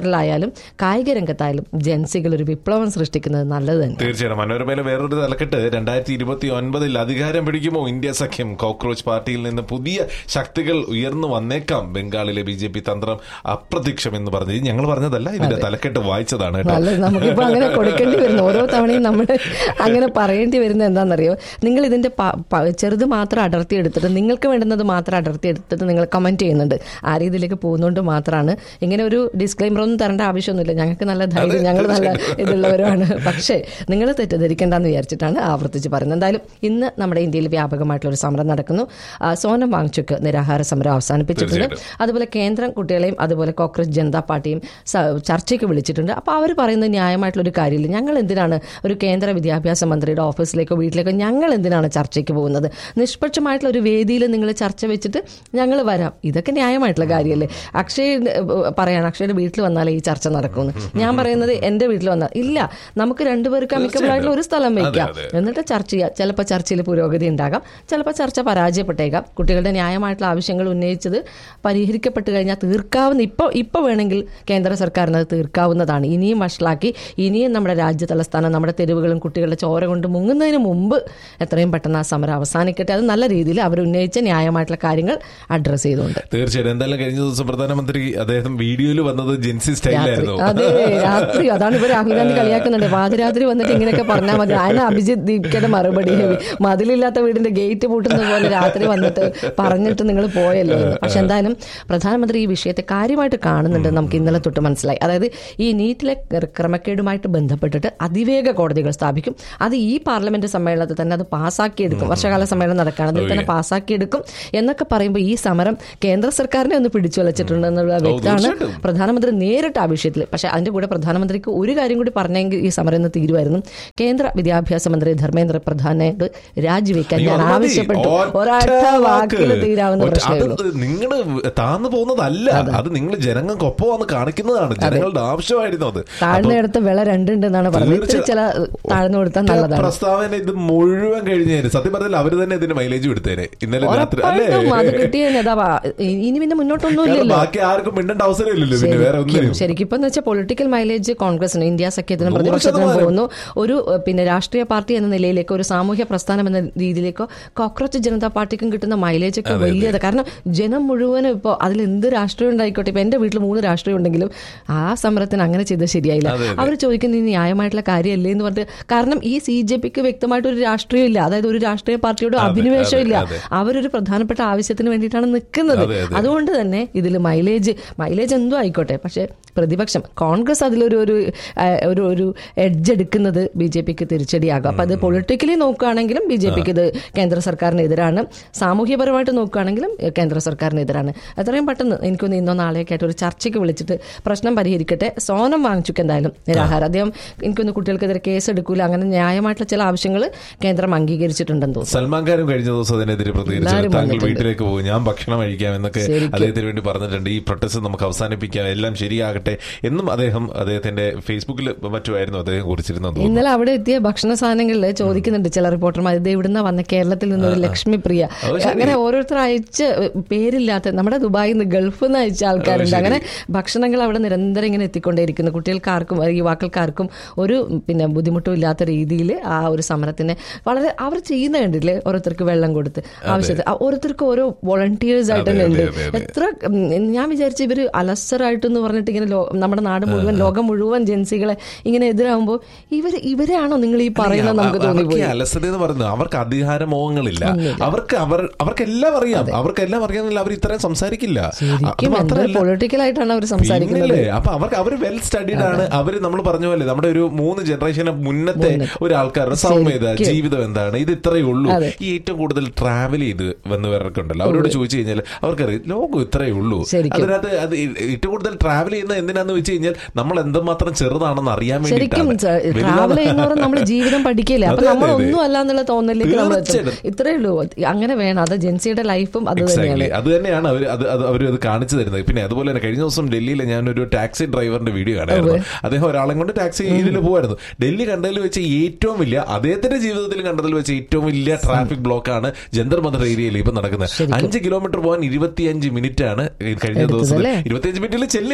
സെക്ടറിലായാലും കായിക രംഗത്തായാലും ജൻസികൾ ഒരു വിപ്ലവം സൃഷ്ടിക്കുന്നത് നല്ലത് തന്നെ തീർച്ചയായും മനോരമയിലെ വേറൊരു തലക്കെട്ട് രണ്ടായിരത്തി ഇരുപത്തി ഒൻപതിൽ അധികാരം പിടിക്കുമോ ഇന്ത്യ സഖ്യം കോക്രോച്ച് പാർട്ടിയിൽ നിന്ന് പുതിയ ശക്തികൾ ഉയർന്നു വന്നേക്കാം ബംഗാളിലെ ബി ജെ പി തന്ത്രം അപ്രത്യക്ഷം എന്ന് പറഞ്ഞ് ഇത് ഞങ്ങൾ പറഞ്ഞതല്ല ഇതിന്റെ തലക്കെട്ട് വായിച്ചതാണ് കേട്ടോ നല്ലത് നമുക്കിപ്പോ അങ്ങനെ കൊടുക്കേണ്ടി വരുന്നു ഓരോ തവണയും നമ്മൾ അങ്ങനെ പറയേണ്ടി വരുന്നത് എന്താണെന്നറിയോ നിങ്ങൾ ഇതിന്റെ പ- പ- ചെറുത് മാത്രം അടർത്തി എടുത്തിട്ട് നിങ്ങൾക്ക് വേണ്ടുന്നത് മാത്രം അടർത്തി എടുത്തിട്ട് നിങ്ങൾ കമന്റ് ചെയ്യുന്നുണ്ട് ആ രീതിയിലേക്ക് പോകുന്നതുകൊണ്ട് മാത്രമാണ് ഇങ്ങനെ ഒരു ഡിസ്ക്ലൈമർ ഒന്നും തരേണ്ട ആവശ്യമൊന്നുമില്ല ഞങ്ങൾക്ക് നല്ല ധൈര്യം ഞങ്ങൾ നല്ല ഇതുള്ളവരുമാണ് പക്ഷേ നിങ്ങൾ തെറ്റിദ്ധരിക്കേണ്ടെന്ന് വിചാരിച്ചിട്ടാണ് ആവർത്തിച്ച് പറയുന്നത് എന്തായാലും ഇന്ന് നമ്മുടെ ഇന്ത്യയിൽ വ്യാപകമായിട്ടുള്ള ഒരു സമരം നടക്കുന്നു ആ, സോനം വാങ്ചുക്ക് നിരാഹാര സമരം അവസാനിപ്പിച്ചിട്ടുണ്ട് അതുപോലെ കേന്ദ്രം കുട്ടികളെയും അതുപോലെ കോൺഗ്രസ് ജനതാ പാർട്ടിയും സ- ചർച്ചയ്ക്ക് വിളിച്ചിട്ടുണ്ട് അപ്പോൾ അവർ പറയുന്നത് ന്യായമായിട്ടുള്ള ഒരു കാര്യമില്ല ഞങ്ങൾ എന്തിനാണ് ഒരു കേന്ദ്ര വിദ്യാഭ്യാസ മന്ത്രിയുടെ ഓഫീസിലേക്കോ വീട്ടിലേക്കോ ഞങ്ങൾ എന്തിനാണ് ചർച്ചയ്ക്ക് പോകുന്നത് നിഷ്പക്ഷമായിട്ടുള്ള ഒരു വേദിയിൽ നിങ്ങൾ ചർച്ച വെച്ചിട്ട് ഞങ്ങൾ വരാം ഇതൊക്കെ ന്യായമായിട്ടുള്ള കാര്യമല്ലേ അക്ഷയ് ഏഹ്, പറയാണ് അക്ഷയുടെ വീട്ടിൽ വന്നാലേ ഈ ചർച്ച നടക്കുമെന്ന് ഞാൻ പറയുന്നത് എൻ്റെ വീട്ടിൽ വന്നാൽ ഇല്ല നമുക്ക് രണ്ടുപേർക്ക് അമിക്കബിൾ ആയിട്ടുള്ള ഒരു സ്ഥലം വയ്ക്കാം അതെ. എന്നിട്ട് ചർച്ച ചെയ്യാം ചിലപ്പോൾ ചർച്ചയിൽ പുരോഗതി ഉണ്ടാകാം ചിലപ്പോൾ ചർച്ച പരാജയപ്പെട്ടേക്കാം കുട്ടികളുടെ ന്യായമായിട്ടുള്ള ആവശ്യങ്ങൾ ഉന്നയിച്ചത് പരിഹരിക്കപ്പെട്ട് കഴിഞ്ഞാൽ തീർക്കാവുന്ന ഇപ്പോൾ ഇപ്പോൾ വേണമെങ്കിൽ കേന്ദ്ര സർക്കാരിന് അത് തീർക്കാവുന്നതാണ് ഇനിയും വഷളാക്കി ഇനിയും നമ്മുടെ രാജ്യ തലസ്ഥാനം നമ്മുടെ തെരുവുകളും കുട്ടികളുടെ ചോര കൊണ്ട് മുങ്ങുന്നതിന് മുമ്പ് എത്രയും പെട്ടെന്ന് ആ സമരം അവസാനിക്കട്ടെ അത് നല്ല രീതിയിൽ അവർ ഉന്നയിച്ച ന്യായമായിട്ടുള്ള കാര്യങ്ങൾ അഡ്രസ്സ് ചെയ്തുകൊണ്ട് തീർച്ചയായും എന്തായാലും കഴിഞ്ഞ ദിവസം പ്രധാനമന്ത്രി അദ്ദേഹം വീഡിയോയിൽ വന്നത് ജെൻസി രാത്രി സ്റ്റൈലായിരുന്നു അതെ രാത്രി അതാണ് ഇവർ രാഹുൽ ഗാന്ധി കളിയാക്കുന്നുണ്ട് പാതിരാത്രി വന്നിട്ട് ഇങ്ങനെയൊക്കെ പറഞ്ഞാൽ മതി അതിന് അഭിജിത്ത് ദീപിക്കയുടെ മറുപടി മതിലില്ലാത്ത വീടിന്റെ ഗേറ്റ് പൂട്ടുന്നത് പോലെ രാത്രി വന്നിട്ട് പറഞ്ഞിട്ട് നിങ്ങൾ പോയല്ലോ എന്ന്. പക്ഷെ എന്തായാലും പ്രധാനമന്ത്രി ഈ വിഷയത്തെ കാര്യമായിട്ട് കാണുന്നുണ്ട് നമുക്ക് ഇന്നലെ തൊട്ട് മനസ്സിലായി അതായത് ഈ നീറ്റിലെ ക്രമക്കേടുമായിട്ട് ബന്ധപ്പെട്ടിട്ട് അതിവേഗ കോടതികൾ സ്ഥാപിക്കും അത് ഈ പാർലമെന്റ് സമ്മേളനത്തിൽ തന്നെ അത് പാസ്സാക്കിയെടുക്കും വർഷകാല സമ്മേളനം നടക്കുകയാണ് അതിൽ തന്നെ പാസ്സാക്കിയെടുക്കും എന്നൊക്കെ പറയുമ്പോൾ ഈ സമരം കേന്ദ്ര സർക്കാരിനെ ഒന്ന് പിടിച്ചു വലച്ചിട്ടുണ്ടെന്നുള്ള വ്യക്തമാണ് തീർച്ചയായിട്ടും. പ്രധാനമന്ത്രി നേരിട്ട് ആ വിഷയത്തിൽ പക്ഷേ അതിന്റെ കൂടെ പ്രധാനമന്ത്രിക്ക് ഒരു കാര്യം കൂടി പറഞ്ഞെങ്കിൽ ഈ സമരം ഇന്ന് തീരുമായിരുന്നു കേന്ദ്ര വിദ്യാഭ്യാസ മന്ത്രി ധർമ്മേന്ദ്ര പ്രധാനോട് രാജിവെക്കാൻ അയ്യോ, ഞാൻ അത് മതി. ആവശ്യപ്പെട്ടു ഒറ്റ ഒരൊറ്റ വാക്കിൽ വാക്ക്. തീരാവുന്ന ഒറ്റ- പ്രശ്നമേ ഉള്ളൂ അത് നിങ്ങള് താന്നു പോകുന്നതല്ല അത് നിങ്ങൾ ജനങ്ങൾക്കൊപ്പമാണ് കാണിക്കുന്നതാണ് ജനങ്ങളുടെ ആവശ്യമായിരുന്നു അത് താഴ്ന്നിടത്ത് വിള രണ്ടുണ്ടെന്നാണ് പറയുന്നത് ഇത്തിരി ചില താഴ്ന്നു കൊടുത്താൽ നല്ലതാണ് പ്രസ്താവന ഇത് മുഴുവൻ കഴിഞ്ഞേനെ സത്യം പറഞ്ഞാൽ അവര് തന്നെ ഇതിന് മൈലേജ് എടുത്തേനെ ഇന്നലെ രാത്രി അല്ലേ ഉറപ്പായിട്ടും അത് കിട്ടിയ അതാ ഇനി പിന്നെ മുന്നോട്ടൊന്നും കാരണം ഇല്ലല്ലോ ബാക്കി ആർക്കും മിണ്ടേണ്ട അവസരമില്ലല്ലോ പിന്നെ വേറെ ഒന്നിനും ശരിക്കും ഇപ്പം എന്ന് വെച്ചാൽ പൊളിറ്റിക്കൽ മൈലേജ് കോൺഗ്രസിന് ഇന്ത്യ സഖ്യത്തിനും നൂറ് പ്രതിപക്ഷത്തിനും ശതമാനം. പോകുന്നു ഒരു ഏഹ്, പിന്നെ രാഷ്ട്രീയ പാർട്ടി എന്ന നിലയിലേക്കോ ഒരു സാമൂഹ്യ പ്രസ്ഥാനം എന്ന രീതിയിലേക്കോ കോക്രോച്ച് ജനതാ പാർട്ടിക്കും കിട്ടുന്ന മൈലേജ് ഒക്കെ വലിയത് കാരണം ജനം മുഴുവനും ഇപ്പോൾ അതിൽ എന്ത് രാഷ്ട്രീയം ഉണ്ടായിക്കോട്ടെ ഇപ്പൊ എന്റെ വീട്ടിൽ മൂന്ന് രാഷ്ട്രീയം ഉണ്ടെങ്കിലും ആ സമരത്തിന് അങ്ങനെ ചെയ്തത് ശരിയായില്ല അതെ, അതെ. അവർ ചോദിക്കുന്നത് ഈ ന്യായമായിട്ടുള്ള കാര്യമല്ലേ എന്ന് പറഞ്ഞിട്ട് കാരണം ഈ സി ജെ പിക്ക് വ്യക്തമായിട്ട് ഒരു രാഷ്ട്രീയം ഇല്ല അതായത് ഒരു രാഷ്ട്രീയ പാർട്ടിയോട് അഭിനിവേശം ഇല്ല അതെ. അവരൊരു പ്രധാനപ്പെട്ട ആവശ്യത്തിന് വേണ്ടിയിട്ടാണ് നിൽക്കുന്നത് അതെ, അതെ. അതുകൊണ്ട് തന്നെ ഇതിൽ മൈലേജ് മൈലേജ് എന്തോ ആയിക്കോട്ടെ പക്ഷേ പ്രതിപക്ഷം കോൺഗ്രസ് അതിലൊരു ഒരു ആ, ഒരു ഒരു എഡ്ജ് എടുക്കുന്നത് ബി ജെ പിക്ക് തിരിച്ചടിയാകും അപ്പൊ അത് പൊളിറ്റിക്കലി നോക്കുകയാണെങ്കിലും ബി ജെ പിക്ക് ഇത് കേന്ദ്ര സർക്കാരിനെതിരാണ് സാമൂഹ്യപരമായിട്ട് നോക്കുകയാണെങ്കിലും ഏഹ്, കേന്ദ്ര സർക്കാരിനെതിരാണ് എത്രയും പെട്ടെന്ന് എനിക്കൊന്ന് ഇന്നോ നാളെയൊക്കെ ആയിട്ട് ഒരു ചർച്ചയ്ക്ക് വിളിച്ചിട്ട് പ്രശ്നം പരിഹരിക്കട്ടെ സോനം വാങ്ങിച്ചുക്ക് എന്തായാലും നിരാഹാരം അദ്ദേഹം എനിക്കൊന്ന് കുട്ടികൾക്കെതിരെ കേസ് എടുക്കൂല അങ്ങനെ ന്യായമായിട്ടുള്ള ചില ആവശ്യങ്ങൾ കേന്ദ്രം അംഗീകരിച്ചിട്ടുണ്ടെന്ന് തോന്നുന്നു സൽമാൻ ഖാനും കഴിഞ്ഞ ദിവസം അതിനെതിരെ പ്രതികരിച്ചു എല്ലാവരും താങ്കൾ വന്നിട്ടുണ്ട്. വീട്ടിലേക്ക് പോകും ഞാൻ ഭക്ഷണം കഴിക്കാം എന്നൊക്കെ ശരിക്കും. അദ്ദേഹത്തിന് വേണ്ടി പറഞ്ഞിട്ടുണ്ട് ഈ പ്രൊട്ടസ്റ്റ് നമുക്ക് അവസാനിപ്പിക്കാം എല്ലാം ശരിയാകട്ടെ എന്നും അദ്ദേഹം അദ്ദേഹത്തിന്റെ ഫേസ്ബുക്കിൽ മറ്റുമായിരുന്നു അദ്ദേഹം കുറിച്ചിരുന്നത് തോന്നുന്നു. ഇന്നലെ അവിടെ എത്തിയ ഭക്ഷണ സാധനങ്ങളിൽ ചോദിക്കുന്നുണ്ട് ചില റിപ്പോർട്ടർമാർ ഇത് ഇവിടുന്ന് വന്ന കേരളത്തിൽ നിന്നൊരു ലക്ഷ്മി പ്രിയ അത് ശരി. അങ്ങനെ ഓരോരുത്തർ അയച്ച് പേരില്ലാത്ത നമ്മുടെ ദുബായിൽ നിന്ന് ഗൾഫിൽ നിന്ന് അയച്ച ആൾക്കാരുണ്ട് ശരി. അങ്ങനെ ഭക്ഷണങ്ങൾ അവിടെ നിരന്തരം ഇങ്ങനെ എത്തിക്കൊണ്ടേയിരിക്കുന്നു കുട്ടികൾക്കാർക്കും അഹ് യുവാക്കൾക്കാർക്കും ഒരു പിന്നെ ബുദ്ധിമുട്ടും ഇല്ലാത്ത രീതിയിൽ ആ ഒരു സമരത്തിന് വളരെ അവർ ചെയ്യുന്ന കണ്ടില്ലേ ഓരോരുത്തർക്ക് വെള്ളം കൊടുത്ത് ആവശ്യത്തിന് ആ ഓരോരുത്തർക്ക് ഓരോ വോളണ്ടിയേഴ്സ് ആയിട്ട് തന്നെ ഉണ്ട് അതെ, അതെ, അതെ. എത്ര ഉം, ഞാൻ വിചാരിച്ചു ഇവര് അലസറായിട്ടെന്ന് പറഞ്ഞിട്ട് ഇങ്ങനെ ലോ- നമ്മുടെ നാട് മുഴുവൻ ലോകം മുഴുവൻ ജൻസികളെ ഇങ്ങനെ എതിരാകുമ്പോൾ ഇവര് ഇവരെയാണോ നിങ്ങൾ ഈ പറയുന്നത് നമുക്ക് അവർക്ക് തോന്നിപ്പോയി ഈ അലസത എന്ന് പറയുന്നത് അവർക്ക് അധികാര മോഹങ്ങളില്ല അവർക്ക് അവർ അവർക്കെല്ലാം അറിയാം അവർക്കെല്ലാം അറിയാമെന്നില്ല അവർ ഇത്രയും സംസാരിക്കില്ല ശരിക്കും അത് എന്തൊരു മാത്രമല്ല പൊളിറ്റിക്കൽ ആയിട്ടാണ് അവർ സംസാരിക്കുന്നത് പിന്നില്ലേ? അപ്പൊ അവർക്ക് അവർ വെൽ സ്റ്റഡീഡ് ആണ് അവര് നമ്മൾ പറഞ്ഞ പോലെ നമ്മുടെ ഒരു മൂന്ന് ജനറേഷന് മുന്നത്തെ ഒരു ആൾക്കാരുടെ സൗമ്യത ശരിക്കും. ജീവിതം എന്താണ് ഇത് ഇത്രയേ ഉള്ളൂ അതെ. ഈ ഏറ്റവും കൂടുതൽ ട്രാവൽ ചെയ്ത് വന്നവരൊക്കെ ഉണ്ടല്ലോ അവരോട് ചോദിച്ചു കഴിഞ്ഞാൽ അവർക്കറിയാം ലോകം ഇത്രയേ ഉള്ളൂ ശരിക്കും. അതിനകത്ത് അത് ഏറ്റവും കൂടുതൽ ട്രാവൽ ചെയ്യുന്നത് എന്തിനാന്ന് വെച്ച് കഴിഞ്ഞാൽ നമ്മൾ എന്തുമാത്രം ചെറുതാണെന്ന് അറിയാൻ ശരിക്കും വേണ്ടിയിട്ടാണ് ട്രാവൽ ചെയ്യുന്നവർ നമ്മൾ ജീവിതം പഠിക്കില്ലേ അപ്പൊ അതെ, അതെ, നമ്മൾ അതെ. ഒന്നും അല്ല എന്നുള്ള തോന്നലിലേക്ക് നമ്മൾ എത്തും തീർച്ചയായിട്ടും. ഇത്രേ ഉള്ളൂ അങ്ങനെ വേണം അത് ജെൻസിയുടെ ലൈഫും അത് തന്നെയാണ് എക്സാക്ട്ലി അത് തന്നെയാണ് അവർ അത് അത് അവർ അത് കാണിച്ചു തരുന്നത് പിന്നെ അതുപോലെ തന്നെ കഴിഞ്ഞ ദിവസം ഡൽഹിയിൽ ഞാനൊരു ടാക്സി ഡ്രൈവറിന്റെ വീഡിയോ കാണായിരുന്നു അദ്ദേഹം ഒരാളെ കൊണ്ട് ടാക്സി ഇതിൽ പോവായിരുന്നു ഡൽഹി കണ്ടതിൽ വെച്ച് ഏറ്റവും വലിയ അദ്ദേഹത്തിന്റെ ജീവിതത്തിൽ കണ്ടതിൽ വെച്ച് ഏറ്റവും വലിയ ട്രാഫിക് ബ്ലോക്കാണ് ജന്തർ മന്ദർ ഏരിയയിൽ ഇപ്പൊ നടക്കുന്നത് അഞ്ച് കിലോമീറ്റർ പോകാൻ ഇരുപത്തിയഞ്ച് മിനിറ്റ് ആണ് ഈ കഴിഞ്ഞ എടുത്തത് ദിവസം അല്ലേ? ഇരുപത്തിയഞ്ച് മിനിറ്റിൽ ചെല്ലില്ല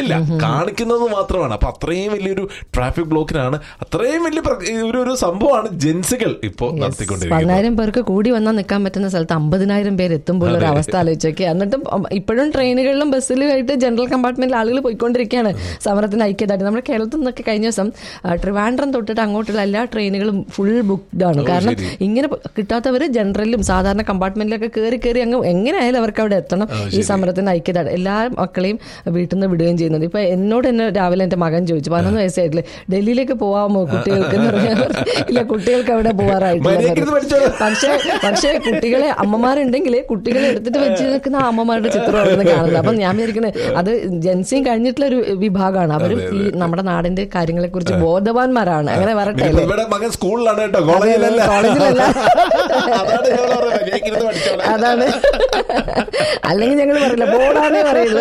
കാണിക്കുന്നത് മാത്രമാണ് അപ്പൊ അത്രയും വലിയൊരു ട്രാഫിക് ബ്ലോക്കിനാണ് അത്രയും വലിയ പ്ര- ഒരു ഒരു സംഭവമാണ് ജെൻസികൾ ഇപ്പോ നടത്തിക്കൊണ്ടിരിക്കുന്നത് പതിനായിരം പേർക്ക് കൂടി വന്നാൽ നിൽക്കാൻ പറ്റുന്ന സ്ഥലത്ത് അമ്പതിനായിരം പേര് എത്തുമ്പോൾ ഒരു അവസ്ഥ ആലോചിച്ചൊക്കെ എന്നിട്ടും ഇപ്പോഴും ട്രെയിനുകളിലും ബസ്സിലും ആയിട്ട് ജനറൽ കമ്പാർട്ട്മെന്റിൽ ആളുകൾ പോയിക്കൊണ്ടിരിക്കുകയാണ് സമരത്തിന് ഐക്യതായിട്ട് നമ്മുടെ കേരളത്തിൽ നിന്നൊക്കെ കഴിഞ്ഞ ദിവസം ആ, ട്രിവാൻഡ്രം തൊട്ടിട്ട് അങ്ങോട്ടുള്ള എല്ലാ ട്രെയിനുകളും ഫുൾ ബുക്ക്ഡ് ആണ് കാരണം ശരി. ഇങ്ങനെ കിട്ടാത്തവര് ജനറലിലും സാധാരണ കമ്പാർട്ട്മെന്റിലൊക്കെ കയറി കയറി അങ്ങ് എങ്ങനെയായാലും അവർക്ക് അവിടെ എത്തണം ഈ സമരത്തിന് ഐക്യത എല്ലാ മക്കളെയും വീട്ടിൽ നിന്ന് വിടുകയും ചെയ്യുന്നത് ഇപ്പൊ എന്നോട് തന്നെ രാവിലെ എന്റെ മകൻ ചോദിച്ചു പതിനൊന്ന് വയസ്സായിട്ടില്ല ഡൽഹിയിലേക്ക് പോവാമോ കുട്ടികൾക്ക് എന്ന് പറയാൻ ഇല്ല കുട്ടികൾക്ക് അവിടെ മര്യാദയ്ക്ക് ഇരുന്ന് പോവാറായിട്ടില്ല പഠിച്ചോളൂ. പക്ഷേ പക്ഷേ കുട്ടികളെ അമ്മമാരുണ്ടെങ്കിൽ കുട്ടികളെ എടുത്തിട്ട് വെച്ച് നിൽക്കുന്ന ആ അമ്മമാരുടെ ചിത്രമാണ് കാണുന്നത് അപ്പം ഞാൻ വിചാരിക്കുന്നത് അത് ജൻസിയും കഴിഞ്ഞിട്ടുള്ള ഒരു വിഭാഗമാണ് അവരും ഈ നമ്മുടെ നാടിന്റെ കാര്യങ്ങളെ കുറിച്ച് ബോധവാന്മാരാണ് അങ്ങനെ വരട്ടെ ഇനിയിപ്പോ അല്ലേ ഇവിടെ മകൻ സ്കൂളിലാണ് കേട്ടോ കോളേജിലല്ല കോളേജിലല്ല. അതാണ് ഞാൻ പറഞ്ഞത്. മര്യാദയ്ക്ക് ഇരുന്ന് പഠിച്ചോളാം. അതാണ് അല്ലെങ്കിൽ ഞങ്ങൾ പറയില്ല ബോർഡാണേ പറയുള്ളൂ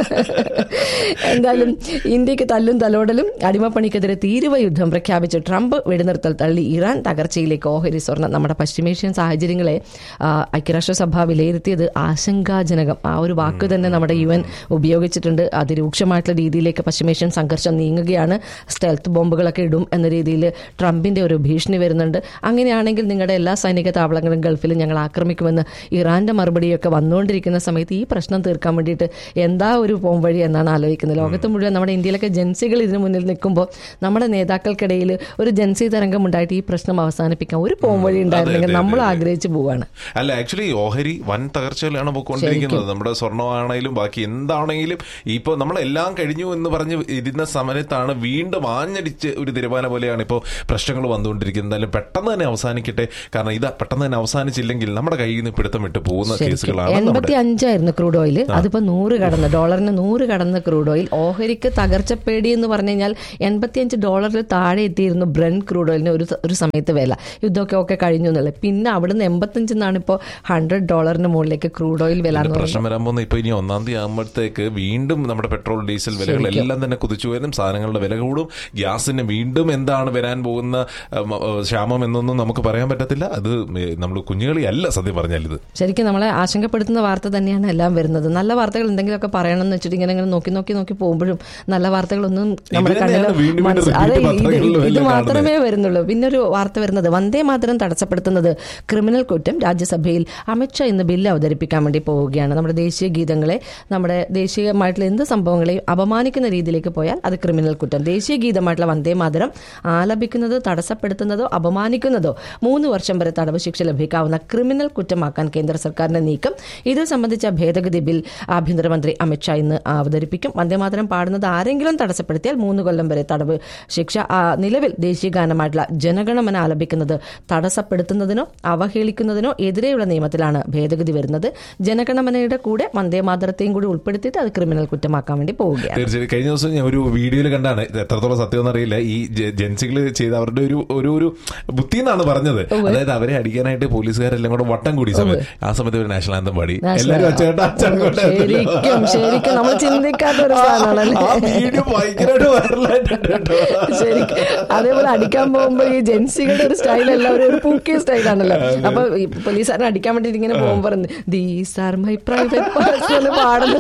എന്തായാലും ഇന്ത്യക്ക് തല്ലും തലോടലും അടിമപ്പണിക്കെതിരെ തീരുവ യുദ്ധം പ്രഖ്യാപിച്ച് ട്രംപ് വെടിനിർത്തൽ തള്ളി ഇറാൻ തകർച്ചയിലേക്ക് ഓഹരി സ്വർണ്ണം നമ്മുടെ പശ്ചിമേഷ്യൻ സാഹചര്യങ്ങളെ ആ, ഐക്യരാഷ്ട്രസഭ വിലയിരുത്തിയത് ആശങ്കാജനകം ആ ഒരു വാക്ക് തന്നെ നമ്മുടെ യു എൻ ഉപയോഗിച്ചിട്ടുണ്ട് അതിരൂക്ഷമായിട്ടുള്ള രീതിയിലേക്ക് പശ്ചിമേഷ്യൻ സംഘർഷം നീങ്ങുകയാണ് സ്റ്റെൽത്ത് ബോംബുകളൊക്കെ ഇടും എന്ന രീതിയിൽ ട്രംപിന്റെ ഒരു ഭീഷണി വരുന്നുണ്ട് അങ്ങനെയാണെങ്കിൽ നിങ്ങളുടെ എല്ലാ സൈനിക താവളങ്ങളും ഗൾഫിൽ ഞങ്ങൾ ആക്രമിക്കുമെന്ന് ഇറാന്റെ മറുപടിയൊക്കെ വന്നുകൊണ്ടിരിക്കുന്ന സമയത്ത് ഈ പ്രശ്നം തീർക്കാൻ വേണ്ടിയിട്ട് എന്താ ഒരു പോംവഴി എന്നാണ് ആലോചിക്കുന്നത് ലോകത്ത് മുഴുവൻ നമ്മുടെ ഇന്ത്യയിലൊക്കെ ജൻസികൾ ഇതിനു മുന്നിൽ നിൽക്കുമ്പോൾ നമ്മുടെ നേതാക്കൾക്കിടയിൽ ഒരു ജൻസി തരംഗം ഉണ്ടായിട്ട് ഈ പ്രശ്നം അവസാനിപ്പിക്കാൻ ഒരു പോംവഴി ഉണ്ടായിരുന്നെങ്കിൽ അതെ, നമ്മൾ അതെ. ആഗ്രഹിച്ചു പോവാണ് അല്ല ആക്ച്വലി ഓഹരി വൻ തകർച്ചയിലാണ് പോയിക്കൊണ്ടിരിക്കുന്നത് നമ്മുടെ സ്വർണ്ണമാണെങ്കിലും ബാക്കി എന്താണെങ്കിലും ഇപ്പൊ നമ്മളെല്ലാം കഴിഞ്ഞു എന്ന് പറഞ്ഞ് ഇരുന്ന സമയത്താണ് വീണ്ടും ആഞ്ഞടിച്ച് ഒരു തിരുമാന പോലെയാണ് ഇപ്പോൾ പ്രശ്നങ്ങൾ വന്നുകൊണ്ടിരിക്കുന്നത് എന്തായാലും പെട്ടെന്ന് തന്നെ അവസാനിക്കട്ടെ കാരണം ഇത് പെട്ടെന്ന് തന്നെ അവസാനിച്ചില്ലെങ്കിൽ നമ്മുടെ കയ്യിൽ നിന്ന് പിടുത്തം വിട്ട് പോകുന്ന കേസുകളാണ് എൺപത്തി നമ്മുടെ അഞ്ചായിരുന്നു ക്രൂഡ് ഓയിൽ അതിപ്പോ നൂറ് കടന്ന് ഡോളറിന് നൂറ് കടന്ന ക്രൂഡ് ഓയിൽ ഓഹരിക്ക് തകർച്ചപ്പേടി എന്ന് പറഞ്ഞു കഴിഞ്ഞാൽ എൺപത്തിയഞ്ച് ഡോളറിൽ താഴെ എത്തിയിരുന്നു ബ്രൻ ക്രൂഡ് ഓയിലിന് ഒരു സ- ഒരു സമയത്ത് വില യുദ്ധമൊക്കെ ഒക്കെ കഴിഞ്ഞു എന്നുള്ളത് പിന്നെ അവിടുന്ന് എൺപത്തഞ്ചെന്നാണ് ഇപ്പോൾ ഹൺഡ്രഡ് ഡോളറിന് മുകളിലേക്ക് ക്രൂഡ് ഓയിൽ വില എന്ന് പറയുന്നത് പ്രശ്നം വരാൻ പോകുന്ന ഇപ്പൊ ഇനി ഒന്നാം തീയതി ആകുമ്പോഴത്തേക്ക് വീണ്ടും നമ്മുടെ പെട്രോൾ ഡീസൽ വിലകൾ എല്ലാം തന്നെ കുതിച്ചു വരും സാധനങ്ങളുടെ വില കൂടും ഗ്യാസിന് വീണ്ടും എന്താണ് വരാൻ പോകുന്ന ഉം, ഉം, ക്ഷാമം എന്നൊന്നും നമുക്ക് പറയാൻ പറ്റത്തില്ല അത് നമ്മൾ കുഞ്ഞുകളി അല്ല സത്യം പറഞ്ഞാൽ ഇത് ശരിക്കും നമ്മളെ ആശങ്കപ്പെടുത്തുന്ന വാർത്ത തന്നെയാണ് എല്ലാം വരുന്നത് നല്ല വാർത്തകൾ എന്തെങ്കിലുമൊക്കെ പറയണം എന്ന് വെച്ചിട്ട് ഇങ്ങനെ ഇങ്ങനെ നോക്കി നോക്കി നോക്കി പോകുമ്പോഴും നല്ല വാർത്തകളൊന്നും നമ്മുടെ തന്നെയാണ് കണ്ണിൽ വീണ്ടും വീണ്ടും മനസ്സ് repeat അതെ ഇത് പത്രങ്ങളിലും ഇത് എല്ലാം മാത്രമേ വരുന്നുള്ളൂ പിന്നെ ഒരു വാർത്ത വരുന്നത് വന്ദേ മാതരം തടസ്സപ്പെടുത്തുന്നത് ക്രിമിനൽ കുറ്റം രാജ്യസഭയിൽ അമിത്ഷാ ഇന്ന് ബില്ല് അവതരിപ്പിക്കാൻ വേണ്ടി പോവുകയാണ് നമ്മുടെ ദേശീയ ഗീതങ്ങളെ നമ്മുടെ ദേശീയമായിട്ടുള്ള എന്ത് സംഭവങ്ങളെയും അപമാനിക്കുന്ന രീതിയിലേക്ക് പോയാൽ അത് ക്രിമിനൽ കുറ്റം ദേശീയ ഗീതമായിട്ടുള്ള വന്ദേ മാതരം ആലപിക്കുന്നതോ തടസ്സപ്പെടുത്തുന്നതോ അപമാനിക്കുന്നതോ മൂന്ന് വർഷം വരെ തടവ് ശിക്ഷ ലഭിക്കാവുന്ന ക്രിമിനൽ കുറ്റമാക്കാൻ കേന്ദ്ര സർക്കാരിന്റെ നീക്കം ഇത് സംബന്ധിച്ച ഭേദഗതി ബിൽ ആഭ്യന്തരമന്ത്രി അമിത്ഷാ ഇന്ന് അവതരിപ്പിക്കും വന്ദേമാതരം പാടുന്നത് ആരെങ്കിലും തടസ്സപ്പെടുത്തിയാൽ മൂന്ന് കൊല്ലം വരെ തടവ് ശിക്ഷ ആ, നിലവിൽ ദേശീയ ഗാനമായിട്ടുള്ള ജനഗണമന ആലപിക്കുന്നത് തടസ്സപ്പെടുത്തുന്നതിനോ അവഹേളിക്കുന്നതിനോ എതിരെയുള്ള നിയമത്തിലാണ് ഭേദഗതി വരുന്നത് ജനഗണമനയുടെ കൂടെ വന്ദേമാതരത്തെയും കൂടി ഉൾപ്പെടുത്തിയിട്ട് അത് ക്രിമിനൽ കുറ്റമാക്കാൻ വേണ്ടി പോവുകയാണ് തീർച്ചയായും കഴിഞ്ഞ ദിവസം ഞാൻ ഒരു വീഡിയോയിൽ കണ്ടാണ് ഇത് എത്രത്തോളം സത്യം അറിയില്ല ഈ ജെൻസികൾ ചെയ്ത അവരുടെ ഒരു ഒരു ഒരു ബുദ്ധി എന്നാണ് പറഞ്ഞത് അതായത് അവരെ അടിക്കാനായിട്ട് പോലീസുകാരെല്ലാം കൂടെ വട്ടം കൂടി സമയം ആ സമയത്ത് ഒരു നാഷണൽ ആന്തം പാടി National എല്ലാവരും ഒച്ചേട്ടാ ശരിക്കും ശരിക്കും നമ്മൾ ചിന്തിക്കാത്ത ഒരു സാധനമാണല്ലേ ആ വീഡിയോ ഭയങ്കരമായിട്ട് വൈറലായിട്ടുണ്ട് കേട്ടോ. ശരിക്കും അതേപോലെ അടിക്കാൻ പോകുമ്പോ ഈ ജെൻസികളുടെ ഒരു സ്റ്റൈൽ എല്ലാവരും ഒരു പൂക്കിയ സ്റ്റൈലാണല്ലോ അപ്പൊ ഈ പോലീസുകാരനെ അടിക്കാൻ വേണ്ടിട്ട് ഇങ്ങനെ പോകുമ്പോ these are my private person പാടുന്നു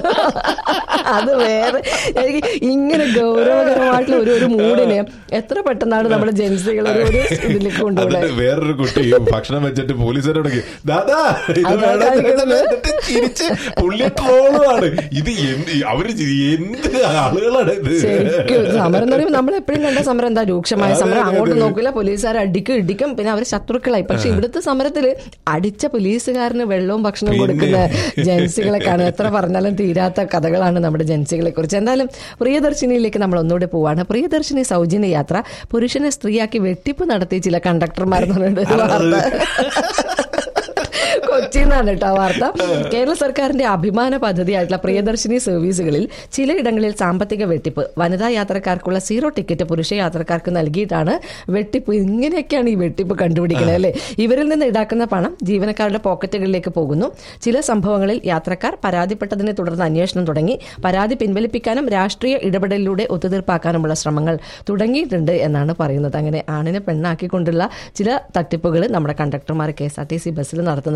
അത് വേറെ എനിക്ക് ഇങ്ങനെ ഗൗരവകരമായിട്ടുള്ള ഒരു ഒരു മൂഡിന് എത്ര പെട്ടെന്നാണ് നമ്മുടെ ജെൻസികൾ ഒരു ഒരു ഇതിലേക്ക് കൊണ്ടുപോകുന്നത് അതിന് വേറൊരു കുട്ടി ഭക്ഷണം വെച്ചിട്ട് പോലീസുകാരോട് ദാദാ ഇത് അതാ വേണം കാണിക്കുന്നത്. എന്നിട്ട് ചിരിച്ച് പുള്ളി ട്രോളുമാണ് ഇത് എന്ത് അവര് എന്ത് ആളുകളാണ് ഇത് ശരിക്കും സമരം എന്ന് പറയുമ്പോൾ നമ്മൾ എപ്പോഴും കണ്ട സമരം എന്താ രൂക്ഷമായ അതെ, സമരം അതെ, അങ്ങോട്ട് അതെ. നോക്കില്ല പോലീസുകാർ അടിക്കും ഇടിക്കും പിന്നെ അവർ ശത്രുക്കളായി പക്ഷെ ഇവിടുത്തെ സമരത്തില് അടിച്ച പോലീസുകാരന് വെള്ളവും ഭക്ഷണവും പിന്നെ. കൊടുക്കുന്ന ജൻസികളെ കാണും എത്ര പറഞ്ഞാലും തീരാത്ത കഥകളാണ് നമ്മുടെ ജൻസികളെ കുറിച്ച് എന്തായാലും പ്രിയദർശിനിയിലേക്ക് നമ്മൾ ഒന്നുകൂടി പോവാണ് പ്രിയദർശിനി സൗജന്യ യാത്ര പുരുഷനെ സ്ത്രീയാക്കി വെട്ടിപ്പ് നടത്തിയ ചില കണ്ടക്ടർമാർ എന്ന് പറഞ്ഞിട്ട് ഒരു വാർത്ത കൊച്ചിയിൽ നിന്നാണ് കേട്ടോ ആ വാർത്ത കേരള സർക്കാരിന്റെ അഭിമാന പദ്ധതിയായിട്ടുള്ള പ്രിയദർശിനി സർവീസുകളിൽ ചിലയിടങ്ങളിൽ സാമ്പത്തിക വെട്ടിപ്പ് വനിതാ യാത്രക്കാർക്കുള്ള സീറോ ടിക്കറ്റ് പുരുഷ യാത്രക്കാർക്ക് നൽകിയിട്ടാണ് വെട്ടിപ്പ് ഇങ്ങനെയൊക്കെയാണ് ഈ വെട്ടിപ്പ് കണ്ടുപിടിക്കുന്നത് അല്ലേ ഇവരിൽ നിന്ന് ഈടാക്കുന്ന പണം ജീവനക്കാരുടെ പോക്കറ്റുകളിലേക്ക് പോകുന്നു ചില സംഭവങ്ങളിൽ യാത്രക്കാർ പരാതിപ്പെട്ടതിനെ തുടർന്ന് അന്വേഷണം തുടങ്ങി പരാതി പിൻവലിപ്പിക്കാനും രാഷ്ട്രീയ ഇടപെടലിലൂടെ ഒത്തുതീർപ്പാക്കാനുമുള്ള ശ്രമങ്ങൾ തുടങ്ങിയിട്ടുണ്ട് എന്നാണ് പറയുന്നത് അങ്ങനെ ആണിനെ പെണ്ണാക്കിക്കൊണ്ടുള്ള ചില തട്ടിപ്പുകൾ നമ്മുടെ കണ്ടക്ടർമാർ K S R T C ബസ്സിൽ നടത്തുന്നത്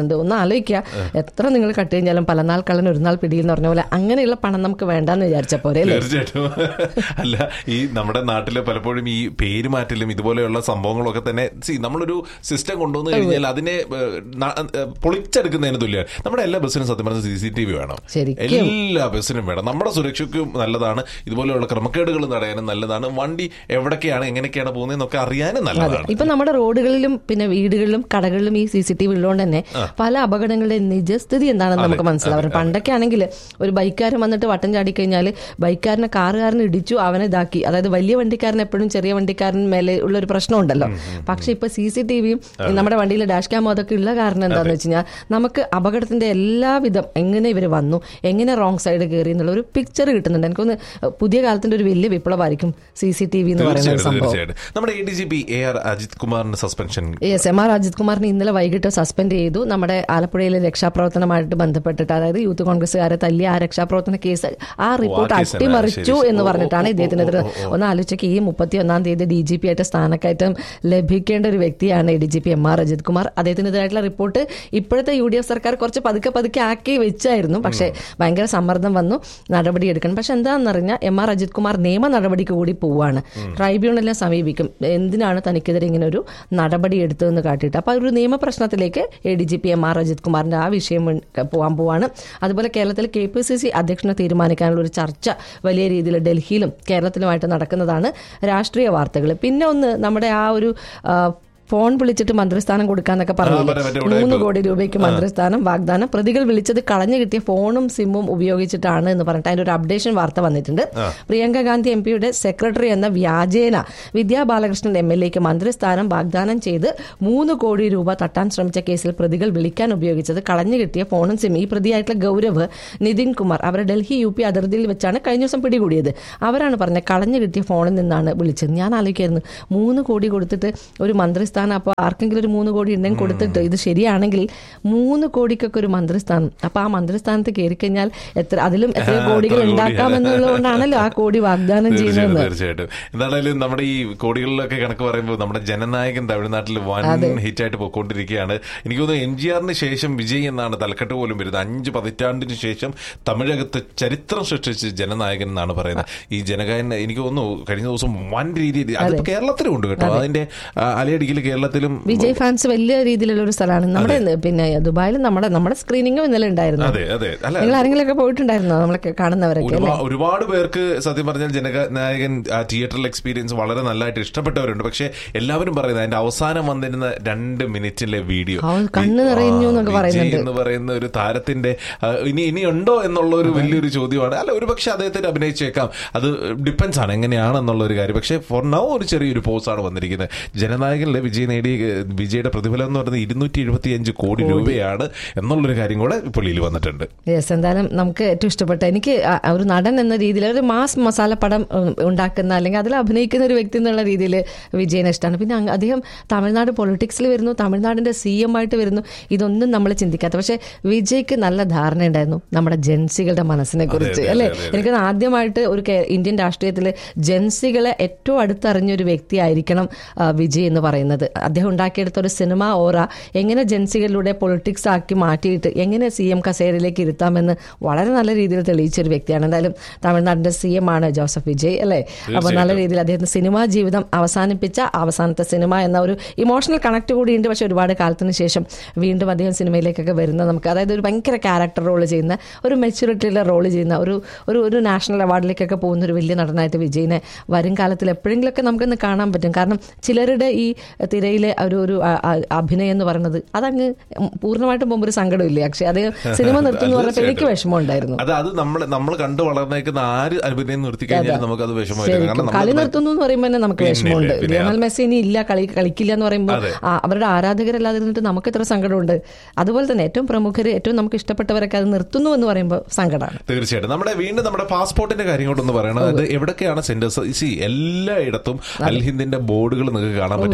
പോകുന്നുണ്ട് ഒന്ന് ആലോചിക്കുക എത്ര നിങ്ങൾ കട്ട് കഴിഞ്ഞാലും പല നാൾ കള്ളൻ ഒരു നാൾ പിടിയിൽ എന്ന് പറഞ്ഞ പോലെ അങ്ങനെയുള്ള പണം നമുക്ക് വേണ്ടാന്ന് വിചാരിച്ച പോലെ അല്ലേ തീർച്ചയായിട്ടും അല്ല ഈ നമ്മുടെ നാട്ടില് പലപ്പോഴും ഈ പേര് മാറ്റലും ഇതുപോലെയുള്ള സംഭവങ്ങളൊക്കെ തന്നെ സി നമ്മളൊരു സിസ്റ്റം കൊണ്ടുവന്നു കഴിഞ്ഞാൽ അതിനെ ഏഹ്, ന- ഏഹ്, പൊളിച്ചെടുക്കുന്നതിന് തുല്യമാണ് നമ്മുടെ എല്ലാ ബസ്സിനും സത്യം പറഞ്ഞ സി സി ടി വി വേണം ശരിക്കും. എല്ലാ ബസ്സിനും വേണം നമ്മുടെ സുരക്ഷയ്ക്കും നല്ലതാണ് ഇതുപോലെയുള്ള ക്രമക്കേടുകൾ തടയാനും നല്ലതാണ് വണ്ടി എവിടൊക്കെയാണ് എങ്ങനെയൊക്കെയാണ് പോകുന്നതെന്നൊക്കെ അറിയാനും നല്ലതാണ് ഇപ്പൊ നമ്മുടെ റോഡുകളിലും പിന്നെ വീടുകളിലും കടകളിലും ഈ സി സി ടി വി ഉള്ളതുകൊണ്ട് തന്നെ പല അപകടങ്ങളുടെ നിജസ്ഥിതി എന്താണെന്ന് നമുക്ക് മനസ്സിലാവും പണ്ടൊക്കെ ആണെങ്കിൽ ഒരു ബൈക്കാരൻ വന്നിട്ട് വട്ടം ചാടി കഴിഞ്ഞാൽ ബൈക്കാരനെ കാറുകാരനെ ഇടിച്ചു അവനെ ഇതാക്കി അതായത് വലിയ വണ്ടിക്കാരൻ എപ്പോഴും ചെറിയ വണ്ടിക്കാരൻ മേലെ ഉള്ള ഒരു പ്രശ്നം ഉണ്ടല്ലോ പക്ഷെ ഇപ്പൊ സി സി ടി വിയും നമ്മുടെ വണ്ടിയിലെ ഡാഷ് ക്യാമോ അതൊക്കെ ഉള്ള കാരണം എന്താണെന്ന് വെച്ച് കഴിഞ്ഞാൽ നമുക്ക് അപകടത്തിന്റെ എല്ലാവിധം എങ്ങനെ ഇവർ വന്നു എങ്ങനെ റോങ് സൈഡ് കയറി എന്നുള്ള ഒരു പിക്ചർ കിട്ടുന്നുണ്ട് എനിക്കൊന്ന് പുതിയ കാലത്തിന്റെ ഒരു വലിയ വിപ്ലവമായിരിക്കും സി സി ടി വി എന്ന് പറയുന്ന ഒരു തീർച്ചയായിട്ടും സംഭവം തീർച്ചയായിട്ടും നമ്മുടെ A D G P A R Ajith കുമാറിന് suspension S M R Ajith കുമാറിനെ ഇന്നലെ വൈകിട്ട് സസ്പെൻഡ് ചെയ്തു നമ്മുടെ ആലപ്പുഴയിലെ രക്ഷാപ്രവർത്തനമായിട്ട് ബന്ധപ്പെട്ടിട്ട് അതായത് യൂത്ത് കോൺഗ്രസ്സുകാരെ തല്ലിയ ആ രക്ഷാപ്രവർത്തന കേസ് ആ റിപ്പോർട്ട് കേസ് തന്നെ. അട്ടിമറിച്ചു ശരി. എന്ന് ഓ, ഓ, പറഞ്ഞിട്ടാണ് ഓ, ഇദ്ദേഹത്തിനെതിരെ ഓ, ഓ, ഓ. ഒന്ന് ആലോചിച്ചൊക്കെ ഈ മുപ്പത്തി ഒന്നാം തീയതി ഡി ജി പി ആയിട്ട് സ്ഥാനക്കയറ്റം ലഭിക്കേണ്ട ഒരു വ്യക്തിയാണ് A D G P M R Ajith Kumar അദ്ദേഹത്തിനെതിരായിട്ടുള്ള റിപ്പോർട്ട് ഇപ്പോഴത്തെ യു ഡി എഫ് സർക്കാർ കുറച്ച് പതുക്കെ പതുക്കെ ആക്കി വെച്ചായിരുന്നു പക്ഷേ ഭയങ്കര സമ്മർദ്ദം വന്നു നടപടി എടുക്കണം പക്ഷെ എന്താണെന്നറിഞ്ഞാൽ എം ആർ അജിത് കുമാർ നിയമ നടപടിക്ക് കൂടി പോവാണ് ട്രൈബ്യൂണലിനെ സമീപിക്കും എന്തിനാണ് തനിക്കെതിരെ ഇങ്ങനെ ഒരു നടപടി എടുത്തതെന്ന് കാട്ടിയിട്ട് അപ്പോൾ ഒരു നിയമപ്രശ്നത്തിലേക്ക് A D G P M R Ajith കുമാറിന്റെ ആ വിഷയം മുൻ- പോകാൻ പോവാണ് അതുപോലെ കേരളത്തിൽ കെ പി സി സി അധ്യക്ഷനെ തീരുമാനിക്കാനുള്ള ഒരു ചർച്ച വലിയ രീതിയിൽ ഡൽഹിയിലും കേരളത്തിലുമായിട്ട് നടക്കുന്നതാണ് രാഷ്ട്രീയ വാർത്തകൾ പിന്നെ ഒന്ന് നമ്മുടെ ആ ഒരു ആ, ഫോൺ വിളിച്ചിട്ട് മന്ത്രിസ്ഥാനം കൊടുക്കാന്നൊക്കെ മറ്റേ- മറ്റേ പറഞ്ഞില്ലേ ഉടായിപ്പ്. മൂന്ന് കോടി രൂപയ്ക്ക് മന്ത്രിസ്ഥാനം വാഗ്ദാനം പ്രതികൾ വിളിച്ചത് കളഞ്ഞു കിട്ടിയ ഫോണും സിമ്മും ഉപയോഗിച്ചിട്ടാണ് എന്ന് പറഞ്ഞിട്ട് അതിന്റെ ഒരു അപ്ഡേഷൻ വാർത്ത വന്നിട്ടുണ്ട് പ്രിയങ്ക ഗാന്ധി എം പിയുടെ സെക്രട്ടറി എന്ന വ്യാജേന വിദ്യാ ബാലകൃഷ്ണൻ എം എൽ എക്ക് മന്ത്രിസ്ഥാനം വാഗ്ദാനം ചെയ്ത് മൂന്ന് കോടി രൂപ തട്ടാൻ ശ്രമിച്ച കേസിൽ പ്രതികൾ വിളിക്കാൻ ഉപയോഗിച്ചത് കളഞ്ഞു കിട്ടിയ ഫോണും സിം ഈ പ്രതിയായിട്ടുള്ള ഗൗരവ് നിതിൻ കുമാർ അവരെ ഡൽഹി യു പി അതിർത്തിയിൽ വെച്ചാണ് കഴിഞ്ഞ ദിവസം പിടികൂടിയത് അവരാണ് പറഞ്ഞത് കളഞ്ഞു കിട്ടിയ ഫോണിൽ നിന്നാണ് വിളിച്ചത് ഞാൻ ആലോചിക്കായിരുന്നു മൂന്ന് കോടി കൊടുത്തിട്ട് ഒരു മന്ത്രിസ്ഥാനം അപ്പോൾ ആർക്കെങ്കിലും ഒരു മൂന്ന് കോടി ഉണ്ടെങ്കിൽ കൊടുത്തിട്ട് ഇത് ശരിയാണെങ്കിൽ മൂന്ന് കോടിക്കൊക്കെ ഒരു മന്ത്രിസ്ഥാനം അപ്പൊ ആ മന്ത്രിസ്ഥാനത്ത് കയറി കഴിഞ്ഞാൽ എത്ര അതിലും എത്ര ആ, കോടികൾ എത്ര കോടി. ഉണ്ടാക്കാമെന്നുള്ളതുകൊണ്ടാണല്ലോ ആ കോടി വാഗ്ദാനം തീർച്ചയായിട്ടും ചെയ്യുന്നത് തീർച്ചയായിട്ടും എന്താണേലും നമ്മുടെ ഈ കോടികളിലൊക്കെ കണക്ക് പറയുമ്പോൾ നമ്മുടെ ജനനായകൻ തമിഴ്നാട്ടിൽ വൻ ഹിറ്റായിട്ട് പോയിക്കൊണ്ടിരിക്കുകയാണ് എനിക്ക് തോന്നുന്നു എം ജി ആറിന് ശേഷം വിജയ് എന്നാണ് തലക്കെട്ട് പോലും വരുന്നത് അഞ്ച് പതിറ്റാണ്ടിന് ശേഷം തമിഴകത്ത് ചരിത്രം സൃഷ്ടിച്ച് ജനനായകൻ എന്നാണ് പറയുന്നത് ഈ ജനകായൻ എനിക്ക് തോന്നുന്നു കഴിഞ്ഞ ദിവസം വൻ രീതിയിൽ അതിപ്പോ കേരളത്തിലും ഉണ്ട് കേട്ടോ അതിന്റെ ആ, അലയടിക്കൽ കേരളത്തിലും വിജയ് ഫാൻസ് വലിയ രീതിയിലുള്ള ഒരു സ്ഥലമാണ് നമ്മുടെ പിന്നെ ദുബായിൽ നമ്മുടെ നമ്മുടെ സ്ക്രീനിങ്ങും ഇന്നലെ ഉണ്ടായിരുന്നു അതെ അതെ അല്ല നിങ്ങൾ ആരെങ്കിലും ഒക്കെ പോയിട്ടുണ്ടായിരുന്നോ നമ്മളൊക്കെ കാണുന്നവരൊക്കെ അല്ലേ ഒരുപാ- ഒരുപാട് പേർക്ക് സത്യം പറഞ്ഞാൽ ജനനായകൻ ആ തിയേറ്ററിൽ എക്സ്പീരിയൻസ് വളരെ നല്ലതായിട്ട് ഇഷ്ടപ്പെട്ടവരുണ്ട് പക്ഷെ എല്ലാവരും പറയുന്നത് അതിന്റെ അവസാനം വന്നിരുന്ന രണ്ട് മിനിറ്റിലെ വീഡിയോ ആ, കണ്ണ് നിറഞ്ഞു എന്നൊക്കെ പറയുന്നുണ്ട്. എന്ന് പറയുന്ന ഒരു താരത്തിന്റെ ആ, ഇനി ഇനി ഉണ്ടോ എന്നുള്ള ഒരു വലിയൊരു ചോദ്യമാണ് അല്ല ഒരു പക്ഷെ അദ്ദേഹത്തിന് അഭിനയിച്ചേക്കാം അത് ഡിപ്പെൻസ് ആണ് എങ്ങനെയാണെന്നുള്ള ഒരു കാര്യം പക്ഷെ ഫോർ നൗ ഒരു ചെറിയൊരു പോസ് ആണ് വന്നിരിക്കുന്നത് ജനനായകനിലെ വിജയ് നേടിയ ഏഹ്, വിജയുടെ പ്രതിഫലം എന്ന് പറയുന്നത് ഇരുന്നൂറ്റി എഴുപത്തി അഞ്ച് കോടി രൂപയാണ് എന്നുള്ളൊരു കാര്യം കൂടെ പുള്ളിയിൽ വന്നിട്ടുണ്ട് യെസ് എന്തായാലും നമുക്ക് ഏറ്റവും ഇഷ്ടപ്പെട്ട എനിക്ക് ആ- ആ ഒരു നടൻ എന്ന രീതിയിൽ ഒരു മാസ് മസാല പടം ഉം, ഉണ്ടാക്കുന്ന അല്ലെങ്കിൽ അതിൽ അഭിനയിക്കുന്ന ഒരു വ്യക്തി എന്നുള്ള രീതിയിൽ വിജയനെ ഇഷ്ടമാണ് പിന്നെ അങ്ങ് അദ്ദേഹം തമിഴ്നാട് പൊളിറ്റിക്സിൽ വരുന്നു തമിഴ്നാടിന്റെ സി എം ആയിട്ട് വരുന്നു ഇതൊന്നും നമ്മൾ ചിന്തിക്കാത്ത പക്ഷേ വിജയ്ക്ക് നല്ല ധാരണ ഉണ്ടായിരുന്നു നമ്മുടെ ജൻസികളുടെ മനസ്സിനെ കുറിച്ച് അതെ, അല്ലെ അതെ, അതെ. എനിക്ക് ആദ്യമായിട്ട് ഒരു കേ- ഇന്ത്യൻ രാഷ്ട്രീയത്തിൽ ജൻസികളെ ഏറ്റവും അടുത്തറിഞ്ഞ ഒരു വ്യക്തിയായിരിക്കണം ആ, വിജയ് എന്ന് പറയുന്നത് അദ്ദേഹം ഉണ്ടാക്കിയെടുത്ത ഒരു സിനിമ ഓറ എങ്ങനെ ജൻസികളിലൂടെ പൊളിറ്റിക്സ് ആക്കി മാറ്റിയിട്ട് എങ്ങനെ സി എം കസേരയിലേക്ക് ഇരുത്താമെന്ന് വളരെ നല്ല രീതിയിൽ തെളിയിച്ച ഒരു വ്യക്തിയാണ് എന്തായാലും തമിഴ്നാടിന്റെ സി എം ആണ് ജോസഫ് വിജയ് അല്ലേ അപ്പൊ നല്ല രീതിയിൽ അദ്ദേഹത്തിന്റെ സിനിമാ ജീവിതം അവസാനിപ്പിച്ച അവസാനത്തെ സിനിമ എന്ന ഒരു ഇമോഷണൽ കണക്ട് കൂടിയുണ്ട് പക്ഷെ ഒരുപാട് കാലത്തിന് ശേഷം വീണ്ടും അദ്ദേഹം സിനിമയിലേക്കൊക്കെ വരുന്ന നമുക്ക് അതായത് ഒരു ഭയങ്കര ക്യാരക്ടർ റോൾ ചെയ്യുന്ന ഒരു മെച്യൂരിറ്റിയിലെ റോൾ ചെയ്യുന്ന ഒരു ഒരു ഒരു നാഷണൽ അവാർഡിലേക്കൊക്കെ പോകുന്ന ഒരു വലിയ നടനായിട്ട് വിജയിനെ വരും കാലത്തിൽ എപ്പോഴെങ്കിലുമൊക്കെ നമുക്കൊന്ന് കാണാൻ പറ്റും കാരണം ചിലരുടെ ഈ തിരയിലെ ഒരു ഒരു അ- അ- അഭിനയം എന്ന് പറയുന്നത് അതങ്ങ് പൂർണ്ണമായിട്ടും പോകുമ്പോൾ ഒരു സങ്കടമില്ലേ പക്ഷേ അദ്ദേഹം സിനിമ നിർത്തുന്നു പറഞ്ഞപ്പോൾ എനിക്ക് വിഷമം ഉണ്ടായിരുന്നു അത് അത് നമ്മൾ നമ്മൾ കണ്ടു വളർന്നേക്കുന്ന ആര് അഭിനയം നിർത്തി കഴിഞ്ഞാൽ നമുക്ക് അത് വിഷമം വരും കാരണം ശരിക്കും കളി നമ്മൾ നിർത്തുന്നു എന്ന് പറയുമ്പോൾ തന്നെ നമുക്ക് പിന്നെ, വിഷമമുണ്ട് പിന്നെ ലിയോണൽ മെസ്സി ഇനി ഇല്ല കളി കളിക്കില്ല എന്ന് പറയുമ്പോൾ അതെ. ആ, അവരുടെ ആരാധകരല്ലാതെ ഇരുന്നിട്ട് നമുക്ക് എത്ര സങ്കടമുണ്ട് അതുപോലെ തന്നെ ഏറ്റവും പ്രമുഖർ ഏറ്റവും നമുക്ക് ഇഷ്ടപ്പെട്ടവരൊക്കെ അത് നിർത്തുന്നു എന്ന് പറയുമ്പോൾ സങ്കടമാണ് തീർച്ചയായിട്ടും നമ്മുടെ വീണ്ടും നമ്മുടെ പാസ്പോർട്ടിന്റെ കാര്യം കൊണ്ടൊന്ന് പറയണം അത് എവിടൊക്കെയാണ് സെന്റേഴ്സ് സി എല്ലായിടത്തും അൽഹിന്ദിന്റെ ബോർഡുകൾ നിങ്ങൾക്ക് കാണാൻ പറ്റും ഏകദേശം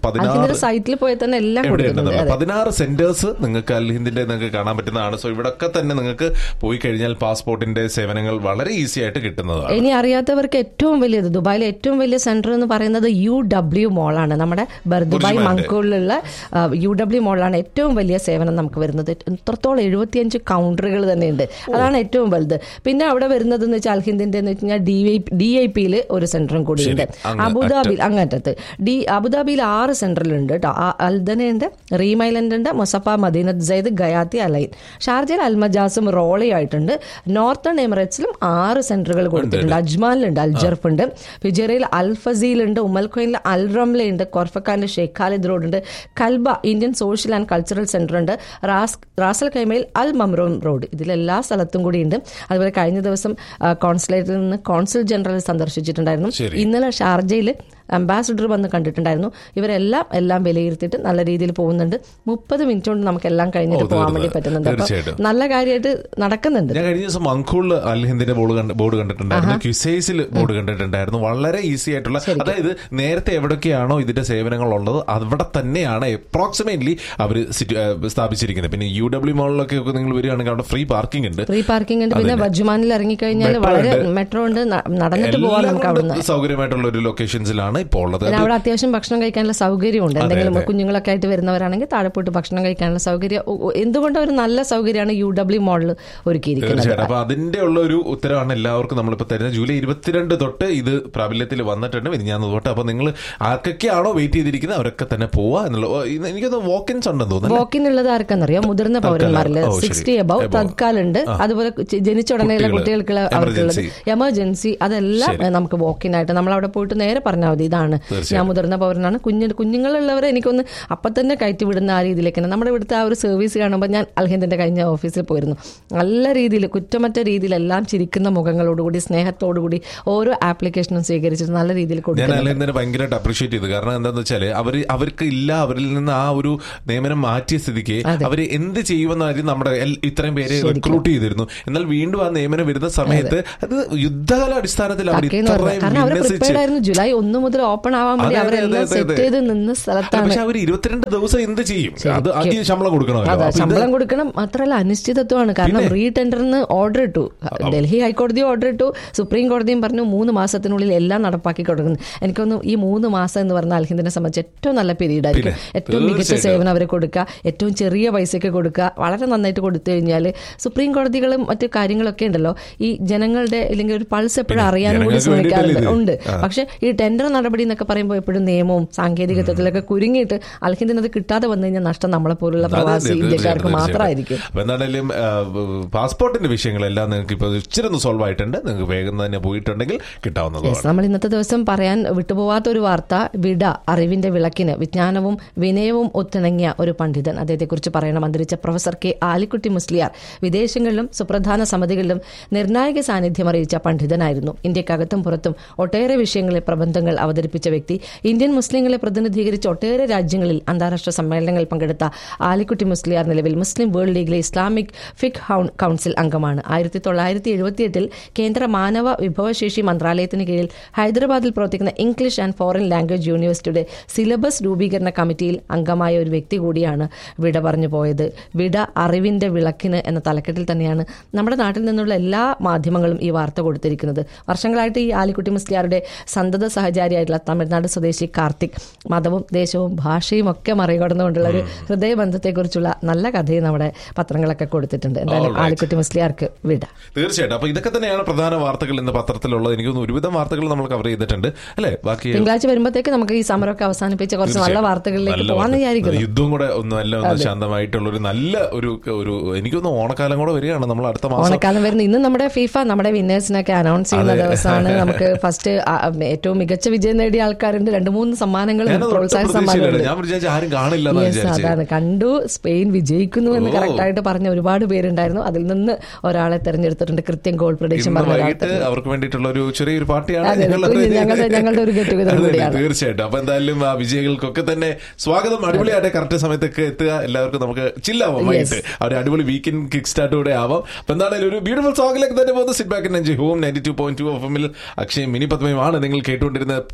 പതിനാറ് അതിന്റെ സൈറ്റിൽ പോയി തന്നെ എല്ലാം എവിടെ കൊടുക്കുന്നുണ്ട് ഉണ്ടെന്നുള്ള അതെ. പതിനാറ് സെന്റേഴ്സ് നിങ്ങൾക്ക് അൽഹിന്ദിന്റെ നിങ്ങൾക്ക് കാണാൻ പറ്റുന്നതാണ് സോ ഇവിടൊക്കെ തന്നെ നിങ്ങൾക്ക് പോയി കഴിഞ്ഞാൽ പാസ്പോർട്ടിന്റെ സേവനങ്ങൾ വളരെ ഈസി ആയിട്ട് കിട്ടുന്നതാണ് ഇനി അറിയാത്തവർക്ക് ഏറ്റവും വലിയത് ദുബായിലെ ഏറ്റവും വലിയ സെന്റർ എന്ന് പറയുന്നത് യു ഡബ്ല്യു മോളാണ് നമ്മുടെ ബർ- ദുബായ് ബുർജ് മങ്കൂളിലുള്ള യു ഡബ്ല്യു മോളാണ് ഏറ്റവും വലിയ സേവനം നമുക്ക് വരുന്നത് എത്രത്തോളം എഴുപത്തിയഞ്ച് കൗണ്ടറുകൾ തന്നെയുണ്ട് അതാണ് ഏറ്റവും വലുത് പിന്നെ അവിടെ വരുന്നത് എന്ന് വെച്ചാൽ അൽഹിന്ദിന്റെ എന്ന് വെച്ച് കഴിഞ്ഞാൽ ഡി ഐ ഡി ഐ പിയിൽ ഒരു സെന്ററും കൂടിയുണ്ട് ശരി. അങ്ങ് അബുദാബിയിൽ അങ്ങറ്റത്ത് ഡി അബുദാബിയിൽ ആറ് സെന്ററിലുണ്ട് കേട്ടോ അൽദനയുണ്ട് റീമൈലൻഡ് ഉണ്ട് മൊസഫ മദീനത്ത് സൈദ് ഗയാത്തി അലൈൻ ഷാർജയിൽ അൽമജാസും റോളി ആയിട്ടുണ്ട് നോർത്തേൺ എമിറേറ്റ്സിലും ആറ് സെന്ററുകൾ കൊടുത്തിട്ടുണ്ട് അജ്മാനിലുണ്ട് അൽജർഫ് ഉണ്ട് ഫിജറയിൽ അൽ ഫസീലുണ്ട് ഉമ്മൽ ഖോയിനിൽ അൽ റംലയുണ്ട് കോർഫക്കാനിൽ ഷെയ്ഖ് ഖാലിദ് റോഡ് ഉണ്ട് Kalba Indian social and cultural centre ഉണ്ട് റാസ് റാസൽ കൈമയിൽ അൽ മമ്രോം റോഡ് ഇതിലെല്ലാ സ്ഥലത്തും കൂടി ഉണ്ട് അതുപോലെ കഴിഞ്ഞ ദിവസം കോൺസുലേറ്റിൽ നിന്ന് കോൺസുൽ ജനറൽ സന്ദർശിച്ചിട്ടുണ്ടായിരുന്നു ശരി. ഇന്നലെ ഷാർജയിൽ അംബാസിഡർ വന്ന് കണ്ടിട്ടുണ്ടായിരുന്നു ഇവരെല്ലാം എല്ലാം വിലയിരുത്തിയിട്ട് നല്ല രീതിയിൽ പോകുന്നുണ്ട് മുപ്പത് മിനിറ്റ് കൊണ്ട് നമുക്ക് എല്ലാം കഴിഞ്ഞിട്ട് ഓ, പോകാൻ തീർന്നു. വേണ്ടി പറ്റുന്നുണ്ട് അപ്പൊ തീർച്ചയായിട്ടും. നല്ല കാര്യമായിട്ട് നടക്കുന്നുണ്ട് ഞാൻ കഴിഞ്ഞ ദിവസം മങ്കൂളിൽ അൽഹിന്ദിന്റെ ബോർഡ് കണ്ട ബോർഡ് കണ്ടിട്ടുണ്ടായിരുന്നു ക്യുസൈസിൽ ബോർഡ് കണ്ടിട്ടുണ്ടായിരുന്നു വളരെ ഈസി ആയിട്ടുള്ള അതായത് നേരത്തെ എവിടൊക്കെയാണോ ഇതിന്റെ സേവനങ്ങൾ ഉള്ളത് അവിടെ തന്നെയാണ് അപ്രോക്സിമേറ്റ്ലി അവർ സ്ഥാപിച്ചിരിക്കുന്നത് പിന്നെ യു ഡബ്ല്യു മോളിലൊക്കെ ഒക്കെ നിങ്ങൾ വരികയാണെങ്കിൽ അവിടെ ഫ്രീ പാർക്കിംഗ് ഉണ്ട് ഫ്രീ പാർക്കിംഗ് ഉണ്ട് പിന്നെ വജുമാനിൽ ഇറങ്ങിക്കഴിഞ്ഞാൽ Metro വളരെ ഉണ്ട്. മെട്രോ ഉണ്ട് ന- നടന്നിട്ട് പോകാം എല്ലാം നമുക്ക് കൊണ്ടും അവിടുന്ന് സൗകര്യമായിട്ടുള്ള ഒരു ലൊക്കേഷൻസിലാണ് ഇപ്പോൾ ഉള്ളത് പിന്നെ അവിടെ അത്യാവശ്യം ഭക്ഷണം കഴിക്കാനുള്ള സൗകര്യമുണ്ട് എന്തെങ്കിലും അതെ. കുഞ്ഞുങ്ങളൊക്കെ ആയിട്ട് വരുന്നവരാണെങ്കിൽ താഴെ പോയിട്ട് ഭക്ഷണം കഴിക്കാനുള്ള സൗകര്യം ഒ- ഒ- എന്തുകൊണ്ട് ഒരു നല്ല സൗകര്യമാണ് യു ഡബ്ല്യു മോളിൽ ഒരുക്കിയിരിക്കുന്നത് തീർച്ചയായിട്ടും അപ്പൊ അതിന്റെ ഉള്ള ഒരു ഉത്തരവാണ് എല്ലാവർക്കും നമ്മളിപ്പോ തരുന്നത് ജൂലൈ ഇരുപത്തിരണ്ട് തൊട്ട് ഇത് പ്രാബല്യത്തിൽ വന്നിട്ടുണ്ട് ഞാൻ തൊട്ട് അപ്പൊ നിങ്ങൾ ആർക്കൊക്കെയാണോ വെയിറ്റ് ചെയ്തിരിക്കുന്നത് അവരൊക്കെ തന്നെ പോവാ എന്നുള്ള ഓ, ഇത് എനിക്കൊന്ന് വോക്കിൻസ് ഉണ്ടെന്ന് തോന്നുന്നു വോക്കിൻ ഉള്ളത് ആർക്കെന്നറിയോ മുതിർന്ന പൗരന്മാരിൽ ഓ, ശരി. Sixty above Above. തത്കാലുണ്ട് അതുപോലെ ചെ- ജനിച്ച ഉടനെയുള്ള കുട്ടികള്. കുട്ടികൾക്കുള്ള അവർക്കുള്ളത് Emergency. എമർജൻസി അതെല്ലാം ശരി. നമുക്ക് വോക്കിൻ ആയിട്ട് നമ്മൾ അവിടെ പോയിട്ട് നേരെ പറഞ്ഞാൽ മതി ഇതാണ് തീർച്ചയായും. ഞാൻ മുതിർന്ന പൗരനാണ് കുഞ്ഞു കുഞ്ഞുങ്ങളുള്ളവരെ എനിക്കൊന്ന് അപ്പൊ തന്നെ കയറ്റി വിടുന്ന ആ രീതിയിലേക്ക് നമ്മുടെ ഇവിടുത്തെ ആ ഒരു സർവീസ് കാണുമ്പോൾ ഞാൻ അൽഹിന്ദിന്റെ കഴിഞ്ഞ ഓഫീസിൽ പോയിരുന്നു നല്ല രീതിയിൽ കുറ്റമറ്റ രീതിയിലെല്ലാം ചിരിക്കുന്ന മുഖങ്ങളോടുകൂടി സ്നേഹത്തോടുകൂടി ഓരോ ആപ്ലിക്കേഷനും സ്വീകരിച്ചിട്ട് നല്ല രീതിയിൽ ഞാൻ കൊടുക്കുന്നു അലഹിന്ദിനെ ഭയങ്കരമായിട്ട് അപ്രീഷിയേറ്റ് ചെയ്തു കാരണം എന്താന്ന് വെച്ചാല് അവര് അവർക്ക് ഇല്ല അവരിൽ നിന്ന് ആ ഒരു നിയമനം മാറ്റിയ സ്ഥിതിക്ക് അവര് എന്ത് ചെയ്യുമെന്നായിരുന്നു നമ്മുടെ എൽ- ഇത്രയും പേരെ റിക്രൂട്ട് ചെയ്തിരുന്നു എന്നാൽ വീണ്ടും ആ നിയമനം വരുന്ന സമയത്ത് അത് യുദ്ധകാല അടിസ്ഥാനത്തിൽ അവർ പക്കയെന്ന് പറഞ്ഞാൽ. ഇത്രയും കാരണം അവർ വിന്യസിച്ച് പ്രിപ്പയർഡ് ആയിരുന്നു ജൂലൈ ഒന്ന് മുതൽ ഓപ്പൺ ആവാൻ വേണ്ടി അതെ, അതെ, അവരെല്ലാം അതെ, അതെ. സെറ്റ് ചെയ്ത് നിന്ന സ്ഥലത്താണ് പക്ഷെ അവർ ഇരുപത്തിരണ്ട് ദിവസം എന്ത് ചെയ്യും അത് ആദ്യം ശമ്പളം കൊടുക്കണമല്ലോ അതെ അപ്പൊ ഇത് ശമ്പളം കൊടുക്കണം മാത്രമല്ല അനിശ്ചിതത്വമാണ് കാരണം റീ ടെൻഡറിന് ഓർഡർ ഇട്ടു ഡൽഹി ഹൈക്കോടതി ഓർഡർ ഇട്ടു സുപ്രീം കോടതിയും പറഞ്ഞു മൂന്ന് മാസത്തിനുള്ളിൽ എല്ലാം നടപ്പാക്കി കൊടുക്കുന്നു എനിക്കൊന്ന് ഈ മൂന്ന് മാസം എന്ന് പറഞ്ഞാൽ അൽഹിന്ദിനെ സംബന്ധിച്ച് ഏറ്റവും നല്ല പീരീഡ് ആയിരിക്കും പിന്നെ, ഏറ്റവും മികച്ച തീർച്ചയായിട്ടും. സേവനം അവരെ കൊടുക്കുക ഏറ്റവും ചെറിയ പൈസയ്ക്ക് കൊടുക്കുക വളരെ നന്നായിട്ട് കൊടുത്തു കഴിഞ്ഞാൽ സുപ്രീം കോടതികളും മറ്റു കാര്യങ്ങളൊക്കെ ഉണ്ടല്ലോ ഈ ജനങ്ങളുടെ അല്ലെങ്കിൽ ഒരു പൾസ് എപ്പോഴും അറിയാനും കൂടി ജനങ്ങൾക്ക് ശ്രമിക്കാറുണ്ട് വേണ്ടിയിട്ടല്ലേ ഉണ്ട് ഇത്? പക്ഷെ ഈ ടെൻഡർ നടപടി എന്നൊക്കെ പറയുമ്പോൾ എപ്പോഴും നിയമവും സാങ്കേതികത്വത്തിലൊക്കെ കുരുങ്ങിയിട്ട് അൽഹിന്ദിന് അത് കിട്ടാതെ വന്നു കഴിഞ്ഞാൽ നഷ്ടം നമ്മളെ പോലുള്ള അതെ, പ്രവാസി തീർച്ചയായിട്ടും, ഇന്ത്യക്കാർക്ക് തീർച്ചയായിട്ടും. മാത്രമായിരിക്കും അപ്പൊ എന്താണേലും ആ, പാസ്പോർട്ടിന്റെ വിഷയങ്ങളെല്ലാം നിങ്ങൾക്ക് ഇപ്പൊ ഇച്ചിരി ഒന്ന് സോൾവ് ആയിട്ടുണ്ട് നിങ്ങൾക്ക് വേഗം തന്നെ പോയിട്ടുണ്ടെങ്കിൽ കിട്ടാവുന്നതാണ് Yes, നമ്മൾ ഇന്നത്തെ ദിവസം പറയാൻ വിട്ടുപോവാത്ത ഒരു വാർത്ത വിട അറിവിന്റെ വിളക്കിന് വിജ്ഞാനവും വിനയവും ഒത്തിണങ്ങിയ ഒരു പണ്ഡിതൻ അദ്ദേഹത്തെക്കുറിച്ച് പറയണം അന്തരിച്ച പ്രൊഫസർ കെ ആലിക്കുട്ടി മുസ്ലിയാർ വിദേശങ്ങളിലും സുപ്രധാന സമിതികളിലും നിർണായക സാന്നിധ്യം അറിയിച്ച പണ്ഡിതനായിരുന്നു ഇന്ത്യക്കകത്തും പുറത്തും ഒട്ടേറെ വിഷയങ്ങളിൽ പ്രബന്ധങ്ങൾ അവതരിപ്പിച്ച വ്യക്തി ഇന്ത്യൻ മുസ്ലിങ്ങളെ പ്രതിനിധീകരിച്ച് ഒട്ടേറെ രാജ്യങ്ങളിൽ അന്താരാഷ്ട്ര സമ്മേളനങ്ങളിൽ പങ്കെടുത്ത ആലിക്കുട്ടി മുസ്ലിയാർ നിലവിൽ മുസ്ലിം വേൾഡ് ലീഗിലെ ഇസ്ലാമിക് ഫിക് ഹൗ- കൗൺസിൽ അംഗമാണ് ആയിരത്തി തൊള്ളായിരത്തി എഴുപത്തിയെട്ടിൽ കേന്ദ്ര മാനവ വിഭവശേഷി മന്ത്രാലയത്തിന് കീഴിൽ ഹൈദരാബാദിൽ പ്രവർത്തിക്കുന്ന ഇംഗ്ലീഷ് ആൻഡ് ഫോറിൻ ലാംഗ്വേജ് യൂണിവേഴ്സിറ്റിയുടെ സിലബസ് രൂപീകരണ കമ്മിറ്റിയിൽ അംഗമായ ഒരു വ്യക്തി കൂടിയാണ് വിട പറഞ്ഞു പോയത് വിട അറിവിന്റെ വിളക്കിന് എന്ന തലക്കെട്ടിൽ തന്നെയാണ് നമ്മുടെ നാട്ടിൽ നിന്നുള്ള എല്ലാ മാധ്യമങ്ങളും ഈ വാർത്ത കൊടുത്തിരിക്കുന്നത് വർഷങ്ങളായിട്ട് ഈ ആലിക്കുട്ടി മുസ്ലിയാരുടെ സന്തത സഹചാരിയായിട്ടുള്ള തമിഴ്നാട് സ്വദേശി കാർത്തിക് മതവും ദേശവും ഭാഷയും ഒക്കെ മറികടന്നുകൊണ്ടുള്ള ഒരു ഹൃദയബന്ധത്തെക്കുറിച്ചുള്ള നല്ല കഥയും നമ്മുടെ പത്രങ്ങളൊക്കെ കൊടുത്തിട്ടുണ്ട് എന്തായാലും Alright. ആലിക്കുട്ടി മുസ്ലിയാർക്ക് വിട തീർച്ചയായിട്ടും അപ്പൊ ഇതൊക്കെ തന്നെയാണ് പ്രധാന വാർത്തകൾ ഇന്ന് പത്രത്തിലുള്ളത് എനിക്ക് തോന്നുന്നു ഒരുവിധം വാർത്തകൾ നമ്മൾ കവർ ചെയ്തിട്ടുണ്ട് അല്ലെ ബാക്കി തിങ്കളാഴ്ച വരുമ്പോഴത്തേക്ക് നമുക്ക് ഈ സമരമൊക്കെ അവസാനിപ്പിച്ച കുറച്ച് നല്ല തീർച്ചയായും. വാർത്തകളിലേക്ക് നല്ല പോകാന്ന് വാർത്ത. വിചാരിക്കുന്നു യുദ്ധം കൂടെ ഒന്ന് നല്ല ഒന്ന് ശാന്തമായിട്ടുള്ള ഒരു നല്ല ഒരു ഒരു എനിക്കൊന്ന് ഓണക്കാലം കൂടെ വരികയാണ് നമ്മൾ അടുത്ത മാസം ഓണക്കാലം വരുന്ന ഇന്ന് നമ്മുടെ ഫിഫ നമ്മുടെ വിന്നേഴ്സിനൊക്കെ അനൗൺസ് ചെയ്യുന്ന അതെ. ദിവസമാണ് നമുക്ക് ഫസ്റ്റ് ഏറ്റവും മികച്ച വിജയം നേടിയ ആൾക്കാരുണ്ട് രണ്ട് മൂന്ന് സമ്മാനങ്ങളും ഞാനത് ഒട്ടും പ്രോത്സാഹന പ്രതീക്ഷയില്ലായിരുന്നു. സമ്മാനങ്ങളും ഞാൻ വിചാരിച്ചു ആരും കാണില്ല എന്നാ യെസ് വിചാരിച്ചത് അതാണ് കണ്ടു സ്പെയിൻ വിജയിക്കുന്നു എന്ന് ഓ. കറക്റ്റ് ആയിട്ട് പറഞ്ഞ ഒരുപാട് പേരുണ്ടായിരുന്നു അതിൽ നിന്ന് ഒരാളെ തെരഞ്ഞെടുത്തിട്ടുണ്ട് കൃത്യം ഗോൾ പ്രൊഡിക്ഷൻ ഇന്ന് പറഞ്ഞ ഒരാൾ വൈകിട്ട് അവർക്ക് വേണ്ടിയിട്ടുള്ള ഒരു ചെറിയൊരു പാർട്ടിയാണ് അതെ, അതെ. ഞങ്ങൾ- കുഞ്ഞ് ഞങ്ങളുടെ- ഞങ്ങളുടെ ഒരു get together അതെ, അതെ, കൂടിയാണ്. തീർച്ചയായിട്ടും അപ്പൊ എന്തായാലും ആ വിജയികൾക്കൊക്കെ തന്നെ സ്വാഗതം അടിപൊളിയായിട്ട് കറക്റ്റ് സമയത്തൊക്കെ എത്തുക എല്ലാവർക്കും നമുക്ക് ചില്ലാവാം വൈകിട്ട് ആ ഒരു അടിപൊളി വീക്കെൻഡ് കിക്ക് സ്റ്റാർട്ട് കൂടെ ആവാം അപ്പൊ എന്തായാലും ഒരു ബ്യൂട്ടിഫുൾ സോങ്ങിലേക്ക് തന്നെ പോകുന്നത് sit back enjoy home ninety two point two F എമ്മിൽ അക്ഷയ് മിനി പത്മയുമാണ് നിങ്ങൾ കേട്ടുകൊണ്ടിരുന്നത്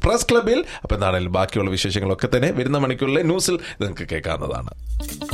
പ്രസ് ക്ലബിൽ അപ്പൊ എന്താണെങ്കിലും ബാക്കിയുള്ള വിശേഷങ്ങളൊക്കെ തന്നെ വരുന്ന മണിക്കൂറിലെ ന്യൂസിൽ നിങ്ങൾക്ക് കേൾക്കാവുന്നതാണ്